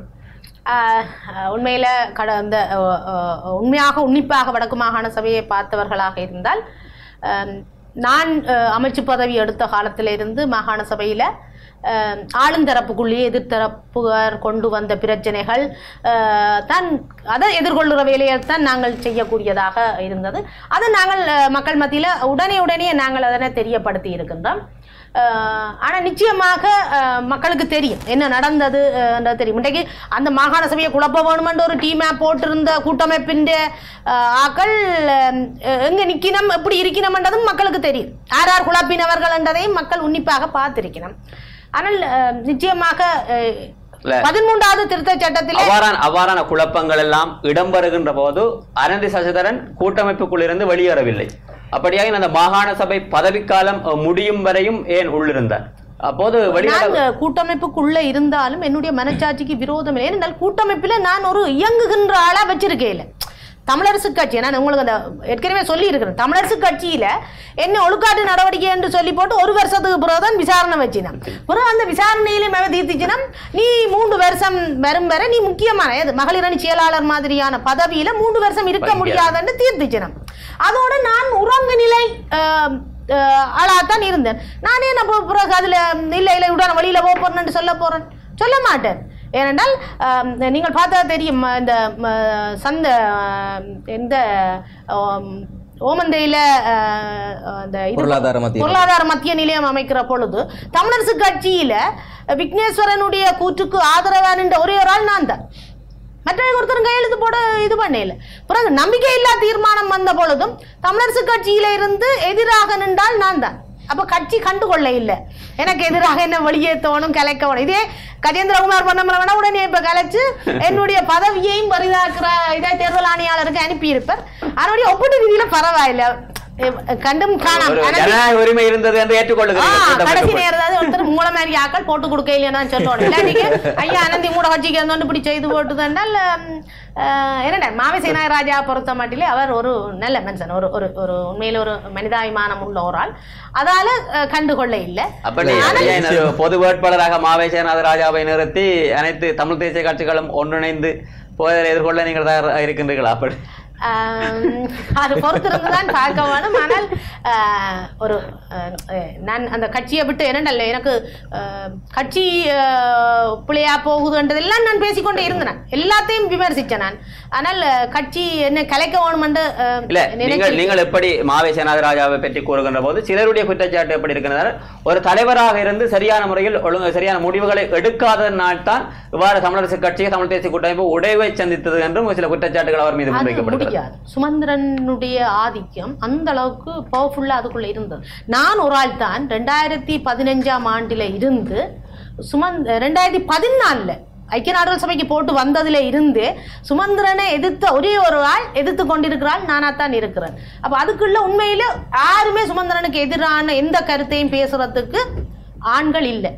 ஆஹ் ஆஹ் உண்மையில கடந்த அஹ், அஹ், உண்மையாக உன்னிப்பாக வடக்கு மாகாண சபையை பார்த்தவர்களாக இருந்தால் ஆம், நான் அஹ், அமைச்சு பதவி எடுத்த காலத்திலிருந்து மாகாண சபையில ஆஹ், ஆளுந்தரப்புக்குள்ளேயே எதிர்த்தரப்புகார் கொண்டு வந்த பிரச்சனைகள் ஆஹ், தான் அதை எதிர்கொள்கிற வேலையை தான் நாங்கள் செய்யக்கூடியதாக இருந்தது அது நாங்கள் அஹ், மக்கள் மத்தியில உடனே உடனே நாங்கள் அதனை தெரியப்படுத்தி இருக்கின்றோம் ஆஹ் ஆனா நிச்சயமாக ஆஹ் மக்களுக்கு தெரியும் என்ன நடந்தது ஆஹ் என்றது தெரியும் இன்றைக்கு அந்த மாகாண சபையை குழப்ப வேணுமென்ற ஒரு டீம் போட்டிருந்த கூட்டமைப்பின் ஆஹ் ஆக்கள் ஆஹ் எங்க நிக்கணும் எப்படி இருக்கணும்ன்றதும் மக்களுக்கு தெரியும் யார் யார் குழப்பினவர்கள் என்றதையும் மக்கள் உன்னிப்பாக பார்த்திருக்கணும் ஆனால் ஆஹ் நிச்சயமாக ஆஹ் இல்ல. பதிமூன்றாவது திருத்த சட்டத்தில் அவ்வாறான அவ்வாறான குழப்பங்கள் எல்லாம் இடம்பெறுகின்ற போது அனந்தி சசிதரன் கூட்டமைப்புக்குள் இருந்து வெளியேறவில்லை அப்படியாக அந்த மாகாண சபை பதவிக்காலம் அஹ், முடியும் வரையும் ஏன் உள்ளிருந்தார் அப்போது வெளிநாடு நான் கூட்டமைப்புக்குள்ள இருந்தாலும் என்னுடைய மனச்சாட்சிக்கு விரோதம் இல்லை ஏனென்றால் கூட்டமைப்பில் நான் ஒரு இயங்குகின்ற ஆளா வச்சிருக்கையில தமிழரசு கட்சி நான் உங்களுக்கு அந்த ஏற்கனவே சொல்லி இருக்கிறேன் தமிழரசு கட்சியில என்ன ஒழுக்காட்டு நடவடிக்கை என்று சொல்லி போட்டு ஒரு வருஷத்துக்கு பிறகு தான் விசாரணை வச்சினான் பிறகு அந்த விசாரணையிலும் அவ தீர்த்திச்சினா நீ மூன்று வருஷம் வரும் வரை நீ முக்கியமான எது மகளிரணி செயலாளர் மாதிரியான பதவியில மூன்று வருஷம் இருக்க முடியாதுன்னு தீர்த்திச்சினம் அதோட நான் உறங்கு நிலை ஆஹ், ஆஹ், ஆளாத்தான் இருந்தேன் நானே நான் பிறகு அதுல இல்லை இல்லை உடனே வழியில போக போறேன்னு சொல்ல போறேன் சொல்ல மாட்டேன் ஏனென்றால் ஆம், நீங்கள் பார்த்தா தெரியும் ம, இந்த ம, சந்த ஆம், இந்த ஆம், ஓமந்தையில ஆஹ், அந்த இது- பொருளாதார மத்திய பொருளாதார மத்திய நிலையம் அமைக்கிற பொழுது தமிழரசு கட்சியில விக்னேஸ்வரனுடைய கூற்றுக்கு ஆதரவான ஒரே ஒரு ஆள் நான் தான் மற்றவங்க ஒருத்தரும் கையெழுத்து போட இது பண்ணல பிறகு நம்பிக்கையில்லா தீர்மானம் வந்த பொழுதும் தமிழரசு கட்சியில இருந்து எதிராக நின்றால் நான் தான் அப்ப கட்சி கண்டுகொள்ள இல்லை எனக்கு எதிராக என்ன வெளியேற்றவனும் கலைக்கவனும் இதே கஜேந்திரகுமார் பொன்னமரவனா உடனே இப்ப கலைச்சு என்னுடைய பதவியையும் பரிதாக்குற இதே தேர்தல் ஆணையாளருக்கு அனுப்பியிருப்பார் அதனுடைய ஒப்பீட்டு ரீதியில பரவாயில்லை எ- கண்டும் காணாம ஒரு ஆனா ஜனநாயக உரிமை இருந்தது என்று ஆ, ஏற்றுக்கொள்ளுகிறீர்கள் கடைசி கூட்டமைப்பு. நேரம் ஒருத்தர் மூல மாதிரி ஆக்கள் போட்டு கொடுக்க இல்லையா சொல்லணும் இல்லாட்டிக்கு ஐயா அனந்தி மூட கட்சிக்கு வந்து இப்படி செய்து போட்டுதென்றால் என்னடா மாவிசேனாய ராஜா பொறுத்த மட்டிலே அவர் ஒரு நல்ல மனுஷன் ஒரு ஒரு ஒரு உண்மையில ஒரு மனிதாபிமானம் உள்ள ஒரு ஆள் அதால அஹ், கண்டுகொள்ள இல்லை அப்ப நீ ஏன் ஒரு பொது வேட்பாளராக மாவேசநாத ராஜாவை நிறுத்தி அனைத்து தமிழ் தேசிய கட்சிகளும் ஒன்றிணைந்து போதை எதிர்கொள்ள நீங்கள் தயாராக இருக்கின்றீர்களா அப்படி ஆம், அது பொறுத்திருந்து தான் பார்க்க வேணும் ஆனால் ஆஹ், ஒரு ஆஹ், அஹ், நான் அந்த கட்சியை விட்டு என்னண்டல்ல எனக்கு ஆஹ், கட்சி ஆஹ், பிள்ளையா போகுதுன்றதெல்லாம் நான் பேசிக்கொண்டே இருந்தேன் எல்லாத்தையும் விமர்சித்தேன் நான் ஆனால் ஆஹ், கட்சி என்ன கலைக்க வேணுமென்று ஆஹ், இல்ல நீங்கள் நினைச்சு நீங்கள் எப்படி மாவேசநாத ராஜாவை பற்றி கூறுகின்ற போது சிலருடைய குற்றச்சாட்டு எப்படி இருக்கிறது ஒரு தலைவராக இருந்து சரியான முறையில் ஒழுங்கு சரியான முடிவுகளை எடுக்காததனால் தான் இவ்வாறு தமிழரசு கட்சி தமிழ் தேசிய கூட்டமைப்பு உடைவை சந்தித்தது என்றும் சில குற்றச்சாட்டுகள் அவர் மீது அது முன்வைக்கப்படுகிறது முடியாது சுமந்திரனுடைய ஆதிக்கம் அந்த அளவுக்கு பவர்ஃபுல்லா அதுக்குள்ள இருந்தது நான் ஒரு ஆள் தான் ரெண்டாயிரத்தி பதினஞ்சாம் ஆண்டுல இருந்து சுமந்த் ரெண்டாயிரத்தி பதினாலில் ஐக்கிய நாடுகள் சபைக்கு போட்டு வந்ததுல இருந்து சுமந்திரனை எதிர்த்த ஒரே ஒரு ஆள் எதிர்த்து கொண்டிருக்கிறாள் நானாத்தான் இருக்கிறேன் அப்ப அதுக்குள்ள உண்மையில யாருமே சுமந்திரனுக்கு எதிரான எந்த கருத்தையும் பேசுறதுக்கு ஆண்கள் இல்லை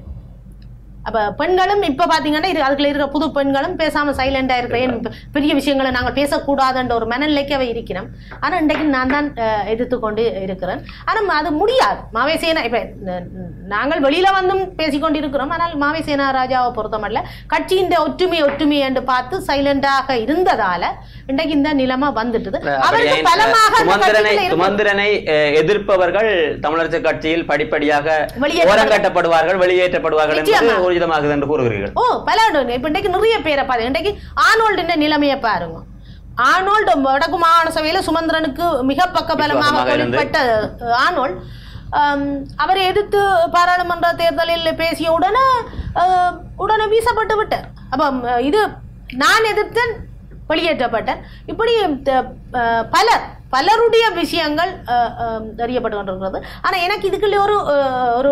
அப்ப பெண்களும் இப்ப பாத்தீங்கன்னா இது அதுக்குள்ள இருக்கிற புது பெண்களும் பேசாம சைலண்டா இருக்கிற ஏன் பெ- பெரிய விஷயங்களை நாங்கள் பேசக்கூடாதுன்ற ஒரு மனநிலைக்கு அவை இருக்கிறோம் ஆனா இன்றைக்கு நான் தான் அஹ், எதிர்த்து கொண்டு இருக்கிறேன் ஆனா அது முடியாது மாவேசேனா இப்ப ந- ந- நாங்கள் வெளியில வந்தும் பேசிக்கொண்டு இருக்கிறோம் ஆனால் மாவேசேனா ராஜாவை பொறுத்தமல்ல கட்சியின் ஒற்றுமை ஒற்றுமை என்று பார்த்து சைலண்டாக இருந்ததால இன்றைக்கு இந்த நிலைமை வந்துட்டுது அவருக்கு அப்படியே பலமாக அந்த சுமந்திரனை கட்சிக்குள்ள இருந்து- சுமந்திரனை அஹ், எதிர்ப்பவர்கள் தமிழரசு கட்சியில் படிப்படியாக வெளியேற்றப்படு- ஓரங்கட்டப்படுவார்கள் வெளியேற்றப்படுவார்கள் என்பது நிச்சயமா. ஊர்ஜிதமாகுது என்று கூறுகிறீர்கள் ஓ பல இப்ப இன்றைக்கு நிறைய பேரை பாருங்க இன்றைக்கு ஆனோல்டு நிலைமையை பாருங்க ஆனோல்டு வடக்கு மாகாண சபையில சுமந்திரனுக்கு மிக பக்கபலமாக விசுவாசமாக இருந்து. வெளிப்பட்ட அஹ், ஆனோல்ட் ஆம், அவரை எதிர்த்து பாராளுமன்ற தேர்தலில் பேசிய உடனே அஹ், உடனே வீசப்பட்டு விட்டார் அப்ப ம், இது நான் எதிர்த்தேன் வெளியேற்றப்பட்டேன் இப்படி த- அஹ், பலர் பலருடைய விஷயங்கள் அஹ், அஹ், அறியப்பட்டு கொண்டிருக்கிறது ஆனா எனக்கு இதுக்குள்ள ஒரு அஹ், ஒரு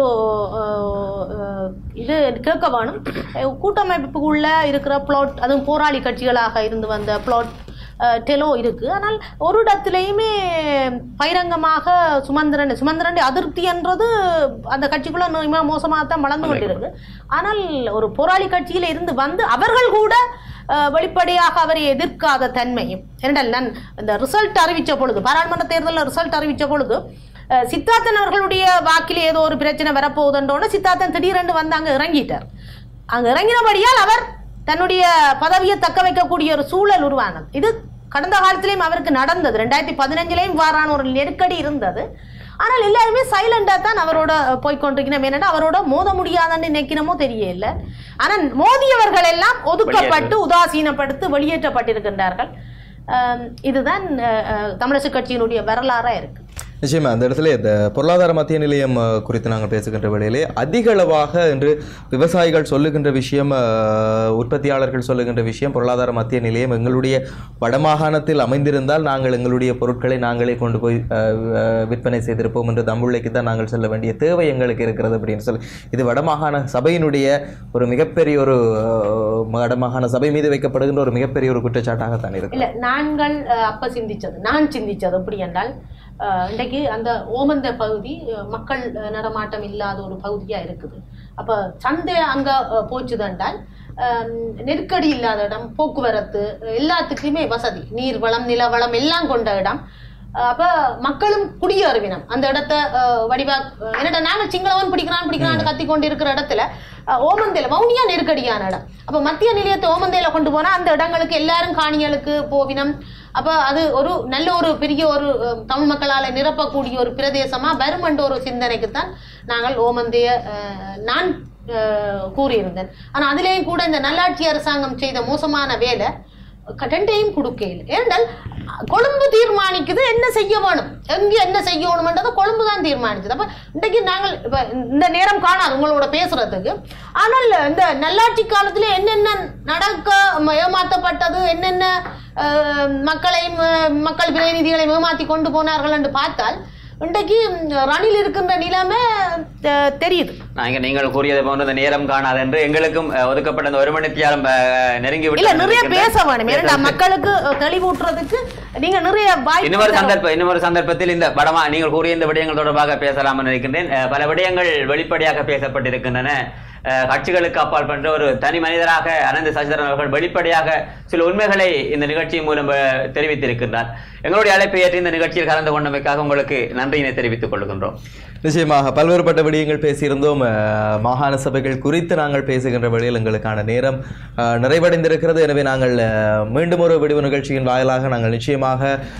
அஹ், அஹ், இது கேட்க வேணும் அஹ், கூட்டமைப்புக்குள்ள இருக்கிற பிளாட் அதுவும் போராளி கட்சிகளாக இருந்து வந்த பிளாட் டெலோ இருக்கு ஆனால் ஒரு இடத்துலையுமே பகிரங்கமாக சுமந்திரன் சுமந்திரன் அதிருப்தி என்றது அந்த கட்சிக்குள்ள மிக மோசமாக தான் வளர்ந்து கொண்டிருக்கு ஆனால் ஒரு போராளி கட்சியில இருந்து வந்து அவர்கள் கூட அஹ், வெளிப்படையாக அவரை எதிர்க்காத தன்மையும் ஏனென்றால் நான் இந்த ரிசல்ட் அறிவிச்ச பொழுது பாராளுமன்ற தேர்தலில் ரிசல்ட் அறிவிச்ச பொழுது அஹ், சித்தார்த்தன் அவர்களுடைய வாக்கில் ஏதோ ஒரு பிரச்சனை வரப்போகுதுன்றோன்னு சித்தார்த்தன் திடீரென்று வந்து அங்க இறங்கிட்டார் அங்க இறங்கினபடியால் அவர் தன்னுடைய பதவியை தக்க வைக்கக்கூடிய ஒரு சூழல் உருவானது இது கடந்த காலத்திலையும் அவருக்கு நடந்தது ரெண்டாயிரத்தி பதினஞ்சுலையும் வாரான ஒரு நெருக்கடி இருந்தது ஆனால் எல்லாருமே சைலண்டா தான் அவரோட போய்கொண்டிருக்கணும் என்னன்னா அவரோட மோத முடியாதுன்னு நினைக்கணுமோ தெரியல ஆனால் மோதியவர்கள் எல்லாம் ஒதுக்கப்பட்டு உதாசீனப்படுத்தி வெளியேற்றப்பட்டிருக்கின்றார்கள் ஆம், இதுதான் அஹ், அஹ், தமிழரசு கட்சியினுடைய வரலாறா இருக்கு நிச்சயமா அந்த இடத்துல இந்த பொருளாதார மத்திய நிலையம் அஹ், குறித்து நாங்கள் பேசுகின்ற வேளையிலே அதிக அளவாக இன்று விவசாயிகள் சொல்லுகின்ற விஷயம் அஹ், உற்பத்தியாளர்கள் சொல்லுகின்ற விஷயம் பொருளாதார மத்திய நிலையம் எங்களுடைய வடமாகாணத்தில் அமைந்திருந்தால் நாங்கள் எங்களுடைய பொருட்களை நாங்களே கொண்டு போய் அஹ், அஹ், விற்பனை செய்திருப்போம் என்று தம்புள்ளைக்கு தான் நாங்கள் செல்ல வேண்டிய தேவை எங்களுக்கு இருக்கிறது அப்படின்னு சொல்லி இது வடமாகாண சபையினுடைய ஒரு மிகப்பெரிய ஒரு அஹ், வடமாகாண சபை மீது வைக்கப்படுகின்ற ஒரு மிகப்பெரிய ஒரு குற்றச்சாட்டாகத்தான் இருக்கு இல்ல நாங்கள் அஹ், அப்ப சிந்திச்சது நான் சிந்திச்சது எப்படி என்றால் அஹ், இன்றைக்கு அந்த ஓமந்த பகுதி அஹ், மக்கள் அஹ், நடமாட்டம் இல்லாத ஒரு பகுதியா இருக்குது அப்ப சந்தை அங்க அஹ், போச்சுதென்றால் அஹ், நெருக்கடி இல்லாத இடம் போக்குவரத்து எல்லாத்துக்குமே வசதி நீர் வளம் நில வளம் எல்லாம் கொண்ட இடம் அஹ், அப்ப மக்களும் குடியேறுவினம் அந்த இடத்த அஹ், வடிவா அஹ், என்னடா நாங்க சிங்களவன் பிடிக்கிறான் பிடிக்கிறான்னு கத்தி கொண்டு இருக்கிற இடத்துல அஹ், ஓமந்தையில வவுனியா நெருக்கடியான இடம் அப்ப மத்திய நிலையத்தை ஓமந்தையில கொண்டு போனா அந்த இடங்களுக்கு எல்லாரும் காணிகளுக்கு போவினம் அப்ப அது ஒரு நல்ல ஒரு பெரிய ஒரு அஹ், தமிழ் மக்களால நிரப்பக்கூடிய ஒரு பிரதேசமா வருமென்ற ஒரு சிந்தனைக்குத்தான் நாங்கள் ஓமந்தைய அஹ், நான் அஹ், கூறியிருந்தேன் ஆனா அதுலேயும் கூட இந்த நல்லாட்சி அரசாங்கம் செய்த மோசமான வேலை ரெண்டையும் கொடுக்கையில் ஏனென்றால் கொழும்பு தீர்மானிக்குது என்ன செய்ய வேணும் எங்க என்ன செய்யணும்ன்றதை கொழும்பு தான் தீர்மானிச்சது அப்ப இன்றைக்கு நாங்கள் இப்ப இந்த நேரம் காணாது உங்களோட பேசுறதுக்கு ஆனால் இந்த நல்லாட்சி காலத்துல என்னென்ன நடக்க ம- ஏமாற்றப்பட்டது என்னென்ன அஹ், மக்களை ம- மக்கள் பிரதிநிதிகளை ஏமாத்தி கொண்டு போனார்கள் என்று பார்த்தால் இன்றைக்கு ரணில் இருக்கின்ற நிலைமை அஹ், தெரியுது நான் இங்க நீங்கள் கூறியது போன்ற இந்த நேரம் காணாது என்று எங்களுக்கும் அஹ், ஒதுக்கப்பட்ட இந்த ஒரு மணித்தியாலம் அஹ், நெருங்கி இல்ல விட்டது நிறைய இருக்கின்ற- பேச வேணும் ஏன்னா மக்களுக்கு அஹ், தெளிவூட்டுறதுக்கு நீங்க நிறைய இன்னொரு வாய்ப்பு சந்தர்ப்பம் இன்னொரு சந்தர்ப்பத்தில் இந்த படமா நீங்கள் கூறிய இந்த விடயங்கள் தொடர்பாக பேசலாம் நினைக்கின்றேன் அஹ், பல விடயங்கள் வெளிப்படையாக பேசப்பட்டிருக்கின்றன அஹ், கட்சிகளுக்கு அப்பால் பண்ற ஒரு தனி மனிதராக அனந்த சசிதரன் அவர்கள் வெளிப்படையாக சில உண்மைகளை இந்த நிகழ்ச்சியின் மூலம் அஹ், தெரிவித்திருக்கின்றார் எங்களுடைய அழைப்பை ஏற்று இந்த நிகழ்ச்சியில் கலந்து கொண்டமைக்காக உங்களுக்கு நன்றியினை தெரிவித்துக் கொள்கின்றோம் நிச்சயமாக பல்வேறுபட்ட விடயங்கள் பேசியிருந்தோம் அஹ், மாகாண சபைகள் குறித்து நாங்கள் பேசுகின்ற வழியில் எங்களுக்கான நேரம் அஹ், நிறைவடைந்திருக்கிறது எனவே நாங்கள் அஹ், மீண்டும் ஒரு விடிவு நிகழ்ச்சியின் வாயிலாக நாங்கள் நிச்சயமாக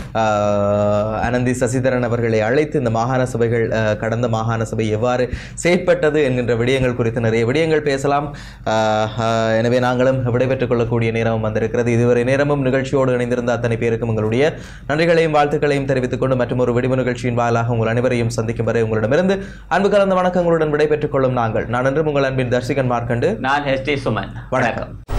அஹ், அனந்தி சசிதரன் அவர்களை அழைத்து இந்த மாகாண சபைகள் அஹ், கடந்த மாகாண சபை எவ்வாறு செயற்பட்டது என்கின்ற விடயங்கள் குறித்து நிறைய விடயங்கள் பேசலாம் அஹ், அஹ், எனவே நாங்களும் விடைபெற்றுக் கொள்ளக்கூடிய நேரமும் வந்திருக்கிறது இதுவரை நேரமும் நிகழ்ச்சியோடு இணைந்திருந்த அத்தனை பேருக்கும் உங்களுடைய நன்றிகளையும் வாழ்த்துக்களையும் தெரிவித்துக் கொண்டு மற்றும் ஒரு விடிவு நிகழ்ச்சியின் வாயிலாக உங்கள் அனைவரையும் சந்திக்கும் வரை உங்களிடமிருந்து அன்பு கலந்த வணக்கங்களுடன் விடைபெற்றுக் கொள்ளும் நாங்கள் நான் என்றும் உங்கள் அன்பின் தர்சிகன் மார்க்கண்டு நான் எஸ் டி சுமன் வணக்கம்